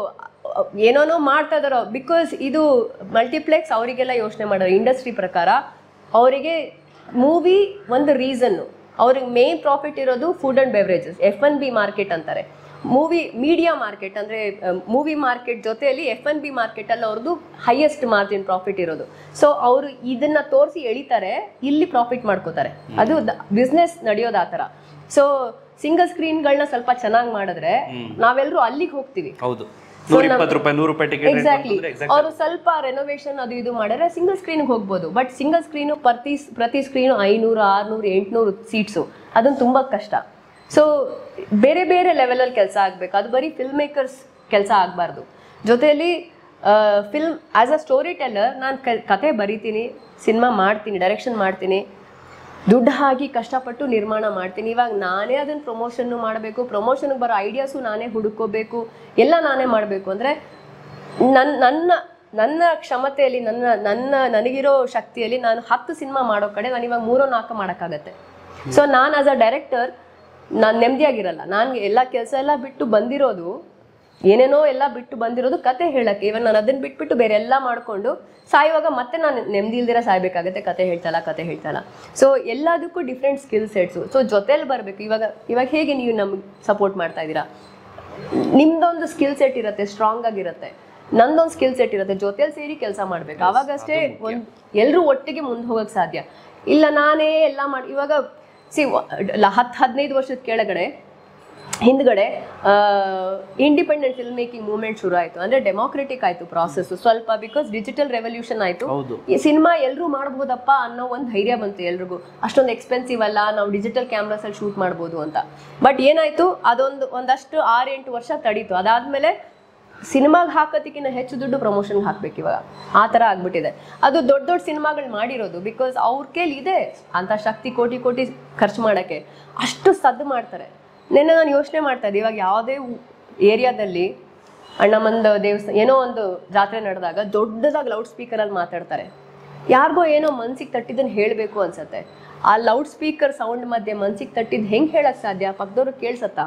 ಏನೋನೋ ಮಾಡ್ತಾ ಇದಾರೋ ಬಿಕಾಸ್ ಇದು ಮಲ್ಟಿಪ್ಲೆಕ್ಸ್ ಅವರಿಗೆಲ್ಲ ಯೋಚನೆ ಮಾಡೋರು ಇಂಡಸ್ಟ್ರಿ ಪ್ರಕಾರ ಅವರಿಗೆ ಮೂವಿ ಒಂದು ರೀಸನ್ನು ಅವ್ರಿಗೆ ಮೇನ್ ಪ್ರಾಫಿಟ್ ಇರೋದು food and beverages F N B market ಅಂತಾರೆ ಮೂವಿ ಮೀಡಿಯಾ ಮಾರ್ಕೆಟ್ ಅಂದರೆ ಮೂವಿ ಮಾರ್ಕೆಟ್ ಜೊತೆಯಲ್ಲಿ ಎಫ್ ಎನ್ ಬಿ ಮಾರ್ಕೆಟಲ್ಲಿ ಅವ್ರದ್ದು ಹೈಯೆಸ್ಟ್ ಮಾರ್ಜಿನ್ ಪ್ರಾಫಿಟ್ ಇರೋದು ಸೊ ಅವರು ಇದನ್ನ ತೋರಿಸಿ ಎಳಿತಾರೆ ಇಲ್ಲಿ ಪ್ರಾಫಿಟ್ ಮಾಡ್ಕೋತಾರೆ ಅದು ಬಿಸ್ನೆಸ್ ನಡೆಯೋದು ಆ ಥರ ಸೊ ಸಿಂಗಲ್ ಸ್ಕ್ರೀನ್ಗಳನ್ನ ಸ್ವಲ್ಪ ಚೆನ್ನಾಗಿ ಮಾಡಿದ್ರೆ ನಾವೆಲ್ಲರೂ ಅಲ್ಲಿಗೆ ಹೋಗ್ತೀವಿ ಹೌದು ನೂರ ಇಪ್ಪತ್ತು ರೂಪಾಯಿ ನೂರು ರೂಪಾಯಿ ಟಿಕೆಟ್ ಎಕ್ಸಾಕ್ಟ್ಲಿ ಅವರು ಸ್ವಲ್ಪ ರೆನೋವೇಷನ್ ಅದು ಇದು ಮಾಡಿದ್ರೆ ಸಿಂಗಲ್ ಸ್ಕ್ರೀನ್ ಹೋಗ್ಬೋದು ಬಟ್ ಸಿಂಗಲ್ ಸ್ಕ್ರೀನು ಪ್ರತಿ ಪ್ರತಿ ಸ್ಕ್ರೀನು ಐನೂರು ಆರ್ನೂರು ಎಂಟ್ನೂರು ಸೀಟ್ಸು ಅದನ್ನು ತುಂಬಾ ಕಷ್ಟ ಸೊ ಬೇರೆ ಬೇರೆ ಲೆವೆಲಲ್ಲಿ ಕೆಲಸ ಆಗಬೇಕು ಅದು ಬರೀ ಫಿಲ್ಮ್ ಮೇಕರ್ಸ್ ಕೆಲಸ ಆಗಬಾರ್ದು ಜೊತೆಯಲ್ಲಿ film as a storyteller ನಾನು ಕತೆ ಬರಿತೀನಿ ಸಿನಿಮಾ ಮಾಡ್ತೀನಿ ಡೈರೆಕ್ಷನ್ ಮಾಡ್ತೀನಿ ದುಡ್ಡು ಹಾಕಿ ಕಷ್ಟಪಟ್ಟು ನಿರ್ಮಾಣ ಮಾಡ್ತೀನಿ ಇವಾಗ ನಾನೇ ಅದನ್ನ ಪ್ರಮೋಷನ್ ಮಾಡಬೇಕು ಪ್ರಮೋಷನ್ಗೆ ಬರೋ ಐಡಿಯಾಸು ನಾನೇ ಹುಡುಕೋಬೇಕು ಎಲ್ಲ ನಾನೇ ಮಾಡಬೇಕು ಅಂದರೆ ನನ್ನ ನನ್ನ ನನ್ನ ಕ್ಷಮತೆಯಲ್ಲಿ ನನ್ನ ನನ್ನ ನನಗಿರೋ ಶಕ್ತಿಯಲ್ಲಿ ನಾನು ಹತ್ತು ಸಿನಿಮಾ ಮಾಡೋ ಕಡೆ ನಾನು ಇವಾಗ ಮೂರೋ ನಾಲ್ಕು ಮಾಡೋಕ್ಕಾಗತ್ತೆ ಸೊ ನಾನು ಆಸ್ ಅ ಡೈರೆಕ್ಟರ್ ನಾನು ನೆಮ್ಮದಿಯಾಗಿರಲ್ಲ ನಾನು ಎಲ್ಲ ಕೆಲಸ ಎಲ್ಲ ಬಿಟ್ಟು ಬಂದಿರೋದು ಏನೇನೋ ಎಲ್ಲ ಬಿಟ್ಟು ಬಂದಿರೋದು ಕತೆ ಹೇಳಕ್ಕೆ ಇವನ್ ನಾನು ಅದನ್ನ ಬಿಟ್ಬಿಟ್ಟು ಬೇರೆ ಎಲ್ಲ ಮಾಡ್ಕೊಂಡು ಸಾಯುವಾಗ ಮತ್ತೆ ನಾನು ನೆಮ್ಮದಿ ಇಲ್ದಿರ ಸಾಯ್ಬೇಕಾಗತ್ತೆ ಕತೆ ಹೇಳ್ತಲ್ಲ ಕತೆ ಹೇಳ್ತಲ್ಲ ಸೊ ಎಲ್ಲದಕ್ಕೂ ಡಿಫ್ರೆಂಟ್ ಸ್ಕಿಲ್ ಸೆಟ್ಸು ಸೊ ಜೊತೆಲಿ ಬರಬೇಕು ಇವಾಗ ಇವಾಗ ಹೇಗೆ ನೀವು ನಮ್ಗೆ ಸಪೋರ್ಟ್ ಮಾಡ್ತಾ ಇದ್ದೀರಾ ನಿಮ್ದೊಂದು ಸ್ಕಿಲ್ ಸೆಟ್ ಇರುತ್ತೆ ಸ್ಟ್ರಾಂಗ್ ಆಗಿರುತ್ತೆ ನಂದೊಂದು ಸ್ಕಿಲ್ ಸೆಟ್ ಇರುತ್ತೆ ಜೊತೆಲಿ ಸೇರಿ ಕೆಲಸ ಮಾಡ್ಬೇಕು ಅವಾಗಷ್ಟೇ ಒಂದ್ ಎಲ್ಲರೂ ಒಟ್ಟಿಗೆ ಮುಂದೆ ಹೋಗಕ್ ಸಾಧ್ಯ ಇಲ್ಲ ನಾನೇ ಎಲ್ಲ ಮಾಡಿ ಇವಾಗ ಸಿ ಹತ್ತು ಹದಿನೈದು ವರ್ಷದ ಕೆಳಗಡೆ ಹಿಂದ್ಗಡೆ ಇಂಡಿಪೆಂಡೆಂಟ್ ಫಿಲ್ಮ್ ಮೇಕಿಂಗ್ ಮೂವ್ಮೆಂಟ್ ಶುರು ಆಯ್ತು ಅಂದ್ರೆ ಡೆಮೋಕ್ರೆಟಿಕ್ ಆಯ್ತು ಪ್ರಾಸೆಸ್ ಸ್ವಲ್ಪ ಬಿಕಾಸ್ ಡಿಜಿಟಲ್ ರೆವಲ್ಯೂಷನ್ ಆಯ್ತು ಹೌದು ಈ ಸಿನಿಮಾ ಎಲ್ಲರೂ ಮಾಡ್ಬೋದಪ್ಪ ಅನ್ನೋ ಒಂದು ಧೈರ್ಯ ಬಂತು ಎಲ್ರಿಗೂ ಅಷ್ಟೊಂದು ಎಕ್ಸ್ಪೆನ್ಸಿವ್ ಅಲ್ಲ ನಾವು ಡಿಜಿಟಲ್ ಕ್ಯಾಮ್ರಾಸ್ ಅಲ್ಲಿ ಶೂಟ್ ಮಾಡ್ಬೋದು ಅಂತ ಬಟ್ ಏನಾಯ್ತು ಅದೊಂದು ಒಂದಷ್ಟು ಆರು ಎಂಟು ವರ್ಷ ತಡೀತು ಅದಾದ್ಮೇಲೆ ಸಿನಿಮಾಗೆ ಹಾಕೋದಕ್ಕಿಂತ ಹೆಚ್ಚು ದುಡ್ಡು ಪ್ರಮೋಷನ್ಗೆ ಹಾಕ್ಬೇಕು ಇವಾಗ ಆ ಥರ ಆಗ್ಬಿಟ್ಟಿದೆ ಅದು ದೊಡ್ಡ ದೊಡ್ಡ ಸಿನಿಮಾಗಳು ಮಾಡಿರೋದು ಬಿಕಾಸ್ ಅವ್ರ ಕೈಲಿ ಇದೆ ಅಂತ ಶಕ್ತಿ ಕೋಟಿ ಕೋಟಿ ಖರ್ಚು ಮಾಡೋಕ್ಕೆ ಅಷ್ಟು ಸದ್ದು ಮಾಡ್ತಾರೆ ನಿನ್ನೆ ನಾನು ಯೋಚನೆ ಮಾಡ್ತಾ ಇದ್ದೆ ಇವಾಗ ಯಾವುದೇ ಏರಿಯಾದಲ್ಲಿ ಅಣ್ಣಮ್ಮಂದ ದೇವಸ್ಥಾನ ಏನೋ ಒಂದು ಜಾತ್ರೆ ನಡೆದಾಗ ದೊಡ್ಡದಾಗಿ ಲೌಡ್ ಸ್ಪೀಕರಲ್ಲಿ ಮಾತಾಡ್ತಾರೆ ಯಾರಿಗೋ ಏನೋ ಮನ್ಸಿಗೆ ತಟ್ಟಿದ್ದನ್ನು ಹೇಳಬೇಕು ಅನ್ಸತ್ತೆ ಆ ಲೌಡ್ ಸ್ಪೀಕರ್ ಸೌಂಡ್ ಮಧ್ಯೆ ಮನ್ಸಿಗೆ ತಟ್ಟಿದ್ದು ಹೆಂಗೆ ಹೇಳಕ್ ಸಾಧ್ಯ ಪಕ್ಕದವ್ರು ಕೇಳ್ಸತ್ತಾ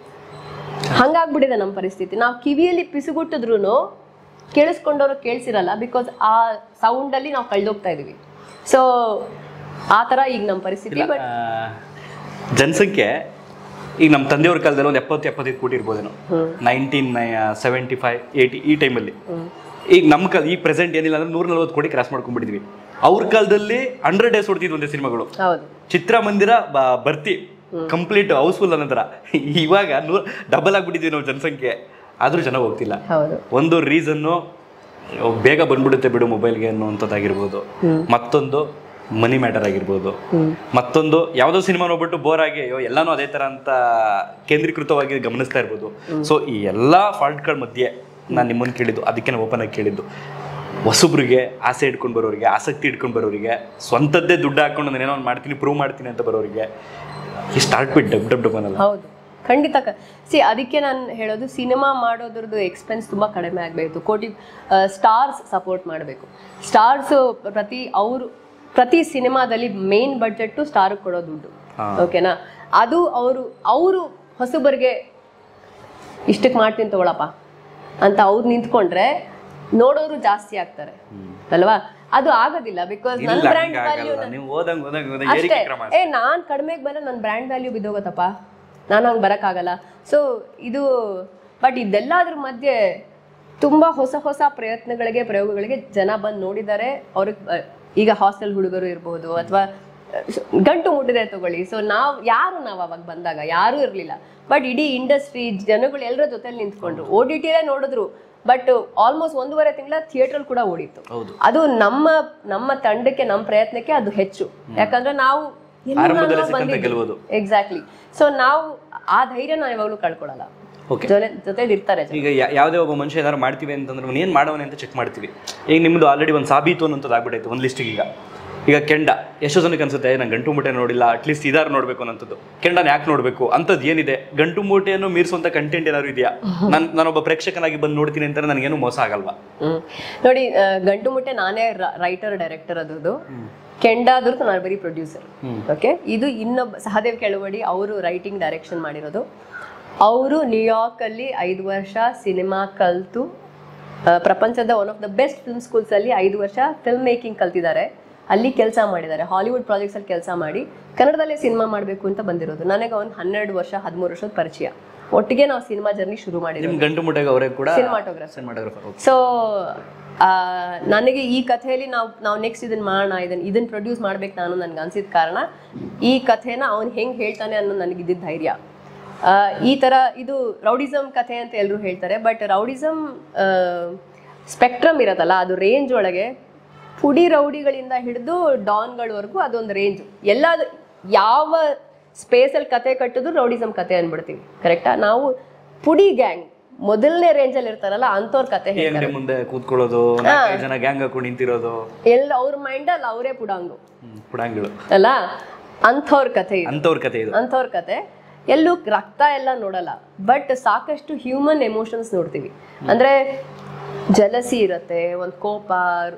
ಹಂಗಾಗ್ಬಿಟ್ಟಿದೆ ನಮ್ಮ ಪರಿಸ್ಥಿತಿ ನಾವು ಕಿವಿಯಲ್ಲಿ ಪಿಸುಗುಟ್ಟಿದ್ರು ಕೇಳಿಸ್ಕೊಂಡವ್ರು ಕೇಳಿಸಿರಲ್ಲ ಬಿಕಾಸ್ ಆ ಸೌಂಡಲ್ಲಿ ನಾವು ಕಳ್ದೋಗ್ತಾ ಇದೀವಿ ಸೊ ಆ ಥರ ಈಗ ನಮ್ಮ ಪರಿಸ್ಥಿತಿ ಬಟ್ ಜನಸಂಖ್ಯೆ ಈಗ ನಮ್ಮ ತಂದೆಯವ್ರ ಕಾಲದಲ್ಲಿ ಒಂದು ಎಪ್ಪತ್ತು ಎಪ್ಪತ್ತೈದು ಕೋಟಿ ಇರ್ಬೋದೇನೋ ನೈನ್ಟೀನ್ ಸೆವೆಂಟಿ ಫೈವ್ ಏಯ್ಟಿ ಈ ಟೈಮಲ್ಲಿ ಈಗ ನಮ್ಮ ಕಾಲ ಈ ಪ್ರೆಸೆಂಟ್ ಏನಿಲ್ಲ ಅಂದ್ರೆ ನೂರ ನಲ್ವತ್ತು ಕೋಟಿ ಕ್ರಾಸ್ ಮಾಡ್ಕೊಂಡ್ಬಿಟ್ಟಿದ್ವಿ ಅವ್ರ ಕಾಲದಲ್ಲಿ ಹಂಡ್ರೆಡ್ ಡೇಸ್ ಹೊಡ್ತಿದ್ವು ಒಂದೇ ಸಿನಿಮಾಗಳು ಹೌದು ಚಿತ್ರಮಂದಿರ ಬ- ಭರ್ತಿ ಕಂಪ್ಲೀಟ್ ಹೌಸ್ಫುಲ್ ಅನ್ನೋದ್ರ ಇವಾಗ ನೂರ ಡಬಲ್ ಆಗ್ಬಿಟ್ಟಿದ್ವಿ ನಾವು ಜನಸಂಖ್ಯೆ ಆದ್ರೂ ಜನ ಹೋಗ್ತಿಲ್ಲ ಹೌದು ಒಂದು ರೀಸನ್ನು ಬೇಗ ಬಂದ್ಬಿಡುತ್ತೆ ಬಿಡು ಮೊಬೈಲ್ಗೆ ಅನ್ನುವಂಥದ್ದಾಗಿರ್ಬೋದು ಮತ್ತೊಂದು ಮನಿ ಮ್ಯಾಟರ್ ಆಗಿರ್ಬೋದು ಮತ್ತೊಂದು ಯಾವುದೋ ಸಿನಿಮಾ ನೋಡ್ಬಿಟ್ಟು ಬೋರ್ ಆಗಿ ಅಯ್ಯೋ ಎಲ್ಲಾನು ಅದೇ ತರ ಅಂತ ಕೇಂದ್ರೀಕೃತವಾಗಿ ಗಮನಿಸ್ತಾ ಇರ್ಬೋದು ಸೊ ಈ ಎಲ್ಲಾ ಫಾಲ್ಟ್ಗಳ ಮಧ್ಯೆ ನಾನು ನಿಮ್ಮನ್ನು ಕೇಳಿದ್ದು ಅದಕ್ಕೆ ನಾನು ಓಪನ್ ಆಗಿ ಕೇಳಿದ್ದು ಹೊಸಬ್ರಿಗೆ ಆಸೆ ಇಟ್ಕೊಂಡು ಬರೋರಿಗೆ ಆಸಕ್ತಿ ಇಟ್ಕೊಂಡು ಬರೋರಿಗೆ ಸ್ವಂತದ್ದೇ ದುಡ್ಡು ಹಾಕೊಂಡು ನಾನು ಏನೋ ಒಂದು ಮಾಡ್ತೀನಿ ಪ್ರೂವ್ ಮಾಡ್ತೀನಿ ಅಂತ ಬರೋರಿಗೆ ಈ ಸ್ಟಾರ್ಟ್ ಬಿಟ್ ಡಬ್ ಡಬ್ ಡಬ್ ಅನ್ನಲ್ಲ ಹೌದು ಖಂಡಿತ ಸಿ ಅದಕ್ಕೆ ನಾನು ಹೇಳೋದು ಸಿನಿಮಾ ಮಾಡೋದ್ರದ್ದು ಎಕ್ಸ್ಪೆನ್ಸ್ ತುಂಬ ಕಡಿಮೆ ಆಗಬೇಕು ಕೋಟಿ ಸ್ಟಾರ್ಸ್ ಸಪೋರ್ಟ್ ಮಾಡಬೇಕು ಸ್ಟಾರ್ಸ್ ಪ್ರತಿ ಅವರು ಪ್ರತಿ ಸಿನಿಮಾದಲ್ಲಿ ಮೇನ್ ಬಡ್ಜೆಟ್ಟು ಸ್ಟಾರ್ ಕೊಡೋ ದುಡ್ಡು ಹಾ. ಓಕೆನಾ ಅದು ಅವರು ಅವರು ಹೊಸಬರಿಗೆ ಇಷ್ಟಕ್ಕೆ ಮಾಡ್ತೀನಿ ತಗೊಳಪ್ಪ ಅಂತ ಅವ್ರು ನಿಂತ್ಕೊಂಡ್ರೆ ನೋಡೋರು ಜಾಸ್ತಿ ಆಗ್ತಾರೆ ಅಲ್ವಾ ಅದು ಆಗೋದಿಲ್ಲ ಬಿಕಾಸ್ ನನ್ನ ಇಲ್ಲ ಬ್ರ್ಯಾಂಡ್ ಹಂಗೆ ವ್ಯಾಲ್ಯೂ ಆಗಲ್ಲ ನೀವು ಓದಂಗ್ ಓದಂಗ್ ಓದಂಗ್ ಅಷ್ಟೇ ಏರಿಕೆ ಕ್ರಮ ಏ ನಾನ್ ಕಡಿಮೆಗೆ ಬಂದ್ರೆ ನನ್ನ ಬ್ರ್ಯಾಂಡ್ ವ್ಯಾಲ್ಯೂ ಬಿದ್ದೋಗತ್ತಪ್ಪ ನಾನು ಹಂಗೆ ಬರೋಕ್ಕಾಗಲ್ಲ ಸೊ ಇದು ಬಟ್ ಇದೆಲ್ಲದ್ರ ಮಧ್ಯೆ ತುಂಬಾ ಹೊಸ ಹೊಸ ಪ್ರಯತ್ನಗಳಿಗೆ ಪ್ರಯೋಗಗಳಿಗೆ ಜನ ಬಂದು ನೋಡಿದ್ದಾರೆ ಅವ್ರಿಗೆ ಈಗ ಹಾಸ್ಟೆಲ್ ಹುಡುಗರು ಇರ್ಬೋದು ಅಥವಾ ಗಂಟು ಮುಟ್ಟಿದೆ ತಗೊಳ್ಳಿ ಸೊ ನಾವು ಯಾರು ನಾವು ಅವಾಗ ಬಂದಾಗ ಯಾರೂ ಇರಲಿಲ್ಲ ಬಟ್ ಇಡೀ ಇಂಡಸ್ಟ್ರಿ ಜನಗಳು ಎಲ್ಲರ ಜೊತೆಲಿ ನಿಂತ್ಕೊಂಡ್ರು ಓ ಟಿ ಟಿಲೇ ನೋಡಿದ್ರು ಬಟ್ ಆಲ್ಮೋಸ್ಟ್ ಒಂದೂವರೆ ತಿಂಗಳ ಥಿಯೇಟರ್ ಕೂಡ ಓಡಿತ್ತು ಹೌದು ಅದು ನಮ್ಮ ನಮ್ಮ ತಂಡಕ್ಕೆ ನಮ್ಮ ಪ್ರಯತ್ನಕ್ಕೆ ಅದು ಹೆಚ್ಚು ಯಾಕಂದ್ರೆ ನಾವು ಆರಂಭದಲ್ಲಿ ಸಿಕ್ಕಂತ ಗೆಲುವುದು. ಎಕ್ಸಾಕ್ಟ್ಲಿ ಸೊ ನಾವು ಆ ಧೈರ್ಯ ನಾವು ಯಾವಾಗಲೂ ಕಳ್ಕೊಳಲ್ಲ ಓಕೆ ಜೊತೆ ಜೊತೆಲಿ ಇರ್ತಾರೆ ಜನ. ಈಗ ಯಾ- ಯಾವುದೇ ಒಬ್ಬ ಮನುಷ್ಯ ಏನಾದ್ರು ಮಾಡ್ತೀವಿ ಅಂತಂದ್ರೆ ಅವ್ನು ಏನು ಮಾಡೋನೆ ಅಂತ ಚೆಕ್ ಮಾಡ್ತೀವಿ ಈಗ ನಿಮ್ಮದು ಆಲ್ರೆಡಿ ಒಂದು ಸಾಬೀತು ಅನ್ನೋಂಥದ್ದು ಆಗ್ಬಿಟ್ಟೈತೆ ಒಂದು ಲಿಸ್ಟಿಗೆ ಈಗ ಈಗ ಕೆಂಡ ಎಷ್ಟೋ ಜನಕ್ಕೆ ಅನ್ಸುತ್ತೆ ನಾನು ಗಂಟು ಮೂಟೆ ನೋಡಿಲ್ಲ ಅಟ್ಲೀಸ್ಟ್ ಇದಾರು ನೋಡಬೇಕು ಅನ್ನೋಂಥದ್ದು ಕೆಂಡನ ಯಾಕೆ ನೋಡಬೇಕು ಅಂಥದ್ದು ಏನಿದೆ ಗಂಟು ಮೂಟೆಯನ್ನು ಮೀರಿಸುವಂಥ ಕಂಟೆಂಟ್ ಏನಾದ್ರು ಇದೆಯಾ ನಾನು ನಾನೊಬ್ಬ ಪ್ರೇಕ್ಷಕನಾಗಿ ಬಂದು ನೋಡ್ತೀನಿ ಅಂತ ನನಗೇನು ಮೋಸ ಆಗಲ್ವಾ ಹ್ಮ್. ನೋಡಿ ಆ, ಗಂಟು ಮುಟ್ಟೆ ನಾನೇ ರೈಟರ್ ಡೈರೆಕ್ಟರ್ ಅದ್ರದ್ದು ಕೆಂಡಾದ್ರದ್ದು ನಾನು ಬರೀ ಪ್ರೊಡ್ಯೂಸರ್ ಓಕೆ ಇದು ಇನ್ನೊಬ್ಬ ಸಹದೇವ್ ಕೆಳವಡಿ ಅವರು ರೈಟಿಂಗ್ ಡೈರೆಕ್ಷನ್ ಮಾಡಿರೋದು ಅವರು ನ್ಯೂಯಾರ್ಕ್ ಅಲ್ಲಿ ಐದು ವರ್ಷ ಸಿನಿಮಾ ಕಲ್ತು ಆ, ಪ್ರಪಂಚದ one of the best film schools ಅಲ್ಲಿ ಐದು ವರ್ಷ ಫಿಲ್ಮ್ ಮೇಕಿಂಗ್ ಕಲ್ತಿದ್ದಾರೆ ಅಲ್ಲಿ ಕೆಲಸ ಮಾಡಿದ್ದಾರೆ ಹಾಲಿವುಡ್ ಪ್ರಾಜೆಕ್ಟ್ಸ್ ಅಲ್ಲಿ ಕೆಲಸ ಮಾಡಿ ಕನ್ನಡದಲ್ಲೇ ಸಿನಿಮಾ ಮಾಡಬೇಕು ಅಂತ ಬಂದಿರೋದು ನನಗೆ ಒಂದು ಹನ್ನೆರಡು ವರ್ಷ ಹದಿಮೂರು ವರ್ಷದ ಪರಿಚಯ ಒಟ್ಟಿಗೆ ನಾವು ಸಿನಿಮಾ ಜರ್ನಿ ಶುರು ಮಾಡಿರೋದು ನಿಮ್ಮ ಗಂಟು ಮೂಟೆಗೆ ಅವರೇ ಕೂಡ ಸಿನಿಮಾಟೋಗ್ರಫರ್ ಸಿನಿಮಾಟೋಗ್ರಫರ್ ಸೊ ನನಗೆ ಈ ಕಥೆಯಲ್ಲಿ ನಾವು ನಾವು ನೆಕ್ಸ್ಟ್ ಇದನ್ನ ಮಾಡೋಣ ಇದನ್ನ ಇದನ್ನ ಪ್ರೊಡ್ಯೂಸ್ ಮಾಡ್ಬೇಕು ನಾನು ನನ್ಗೆ ಅನ್ಸಿದ ಕಾರಣ ಈ ಕಥೆನ ಅವ್ನು ಹೆಂಗ್ ಹೇಳ್ತಾನೆ ಅನ್ನೋ ನನಗೆ ಇದ್ದಿದ್ದ ಧೈರ್ಯ ಆ, ಈ ತರ ಇದು ರೌಡಿಸಮ್ ಕಥೆ ಅಂತ ಎಲ್ಲರೂ ಹೇಳ್ತಾರೆ ಬಟ್ ರೌಡಿಸಮ್ ಸ್ಪೆಕ್ಟ್ರಮ್ ಇರತ್ತಲ್ಲ ಅದು ರೇಂಜ್ ಒಳಗೆ ಪುಡಿ ರೌಡಿಗಳಿಂದ ಹಿಡಿದು ಡಾನ್ಗಳವರೆಗೂ ಅದೊಂದು ರೇಂಜ್ ಎಲ್ಲ ಯಾವ ಸ್ಪೇಸಲ್ಲಿ ಕತೆ ಕಟ್ಟಿದ್ರು ರೌಡಿಸಮ್ ಕತೆ ಅಂದ್ಬಿಡ್ತೀವಿ ಕರೆಕ್ಟಾ ನಾವು ಪುಡಿ ಗ್ಯಾಂಗ್ ಮೊದಲನೇ ರೇಂಜಲ್ಲಿ ಇರ್ತಾರಲ್ಲ ಅಂಥವ್ರ ಕತೆ ಈ ಅಂಗಡಿ ಮುಂದೆ ಕೂತ್ಕೊಳ್ಳೋದು ನಾಲ್ಕೈದು ಜನ ಗ್ಯಾಂಗ್ ಹಾಕೊಂಡು ನಿಂತಿರೋದು ಎಲ್ಲ ಅವ್ರ ಮೈಂಡಲ್ಲಿ ಅವರೇ ಪುಡಾಂಗು ಹ್ಮ್, ಪುಡಾಂಗಿಗಳು ಅಲ್ಲ ಅಂಥವ್ರ ಕಥೆ ಇದು ಅಂಥವ್ರ ಕತೆ ಇದು ಅಂಥವ್ರ ಕತೆ ಎಲ್ಲೂ ರಕ್ತ ಎಲ್ಲ ನೋಡಲ್ಲ ಬಟ್ ಸಾಕಷ್ಟು ಹ್ಯೂಮನ್ ಎಮೋಷನ್ಸ್ ನೋಡ್ತೀವಿ ಅಂದ್ರೆ ಜಲಸಿ ಇರತ್ತೆ ಒಂದು ಕೋಪ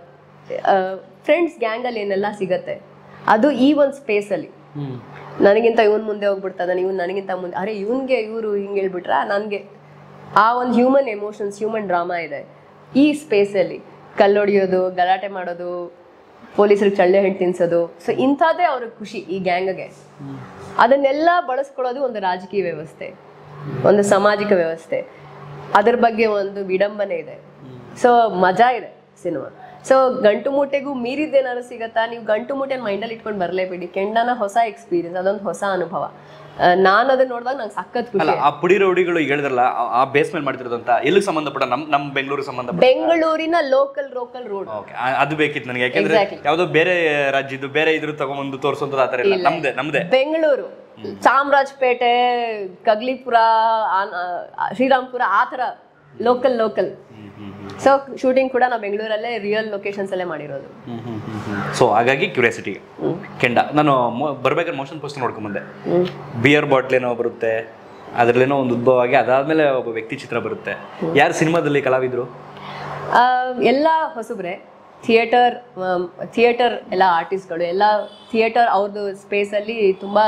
ಫ್ರೆಂಡ್ಸ್ ಗ್ಯಾಂಗಲ್ಲಿ ಏನೆಲ್ಲ ಸಿಗತ್ತೆ ಅದು ಈ ಒಂದು ಸ್ಪೇಸಲ್ಲಿ ನನಗಿಂತ ಇವನ್ ಮುಂದೆ ಹೋಗ್ಬಿಡ್ತಾನೆ ಇವನ್ ನನಗಿಂತ ಮುಂದೆ ಅರೆ ಇವನ್ಗೆ ಇವರು ಹಿಂಗೆ ಹೇಳ್ಬಿಟ್ರ ನನಗೆ ಆ ಒಂದು ಹ್ಯೂಮನ್ ಎಮೋಷನ್ಸ್ ಹ್ಯೂಮನ್ ಡ್ರಾಮಾ ಇದೆ ಈ ಸ್ಪೇಸಲ್ಲಿ ಕಲ್ಲೊಡಿಯೋದು ಗಲಾಟೆ ಮಾಡೋದು ಪೊಲೀಸರಿಗೆ ಚಳ್ಳೆ ಹಣ್ಣು ತಿನ್ಸೋದು ಸೊ ಇಂಥದ್ದೇ ಅವ್ರಿಗೆ ಖುಷಿ ಈ ಗ್ಯಾಂಗ್ಗೆ ಅದನ್ನೆಲ್ಲ ಬಳಸ್ಕೊಳ್ಳೋದು ಒಂದು ರಾಜಕೀಯ ವ್ಯವಸ್ಥೆ ಒಂದು ಸಾಮಾಜಿಕ ವ್ಯವಸ್ಥೆ ಅದ್ರ ಬಗ್ಗೆ ಒಂದು ವಿಡಂಬನೆ ಇದೆ ಸೊ ಮಜಾ ಇದೆ ಸಿನಿಮಾ ಸೊ ಗಂಟು ಮೂಟೆಗೂ ಮೀರಿದ್ದೇನಾದ್ರು ಸಿಗತ್ತಾ ನೀವು ಗಂಟು ಮೂಟೆ ಮೈಂಡಲ್ಲಿ ಇಟ್ಕೊಂಡು ಬರಲೇಬೇಡಿ ಕೆಂಡನ ಹೊಸ ಎಕ್ಸ್ಪೀರಿಯನ್ಸ್ ಅದೊಂದು ಹೊಸ ಅನುಭವ ನಾನು ಅದನ್ನ ನೋಡಿದಾಗ ನಂಗೆ ಸಖತ್ ಖುಷಿ ಅಲ್ಲ ಆ ಪುಡಿ ರೌಡಿಗಳು ಈಗ ಹೇಳಿದ್ರಲ್ಲ ಆ- ಆ ಬೇಸ್ ಮೇಲೆ ಮಾಡ್ತಿರೋದು ಅಂತ ಎಲ್ಲಿಗೆ ಸಂಬಂಧಪಟ್ಟ ನಮ್ ನಮ್ ಬೆಂಗಳೂರು ಸಂಬಂಧಪಟ್ಟ ಬೆಂಗಳೂರಿನ ಲೋಕಲ್ ಲೋಕಲ್ ರೋಡ್ ಓಕೆ ಅದು ಬೇಕಿತ್ತು ನನಗೆ ಯಾಕೆಂದ್ರೆ Exactly. ಯಾವ್ದೋ ಬೇರೆ ರಾಜ್ಯದ್ದು ಬೇರೆ ಇದ್ರ ತಗೊಂಬಂದು ತೋರಿಸುವಂತದ್ದು ಆತರ ಇಲ್ಲ ನಮ್ದೆ ನಮ್ದೆ ಬೆಂಗಳೂರು ಚಾಮರಾಜಪೇಟೆ ಕಗ್ಲಿಪುರ ಆನ್- ಆ, ಶ್ರೀರಾಮ್ಪುರ ಆ ಥರ ಲೋಕಲ್ ಲೋಕಲ್ ಸೊ ಶೂಟಿಂಗ್ ಕೂಡ ನಾವು ಬೆಂಗಳೂರಲ್ಲೇ ರಿಯಲ್ ಲೊಕೇಶನ್ಸ್ ಅಲ್ಲೇ ಮಾಡಿರೋದು ಸೊ ಹಾಗಾಗಿ ಕ್ಯೂರಿಯಾಸಿಟಿ ಕೆಂಡ ನಾನು ಮೊ- ಬರ್ಬೇಕಾದ್ರೆ ಮೋಷನ್ ಪೋಸ್ಟ್ ನೋಡ್ಕೊಂಬಂದೆ ಹ್ಮ್. ಬಿಯರ್ ಬಾಟ್ಲ್ ಏನೋ ಬರುತ್ತೆ ಅದ್ರಲ್ಲೇನೋ ಒಂದು ಉದ್ಭವ ಆಗಿ ಅದಾದ್ಮೇಲೆ ಒಬ್ಬ ವ್ಯಕ್ತಿ ಚಿತ್ರ ಬರುತ್ತೆ ಯಾರು ಸಿನಿಮಾದಲ್ಲಿ ಕಲಾವಿದ್ರು ಆ, ಎಲ್ಲ ಹೊಸಬ್ರೆ ಥಿಯೇಟರ್ ಥಿಯೇಟರ್ ಎಲ್ಲ ಆರ್ಟಿಸ್ಟ್ಗಳು ಎಲ್ಲ ಥಿಯೇಟರ್ ಅವ್ರದ್ದು ಸ್ಪೇಸಲ್ಲಿ ತುಂಬ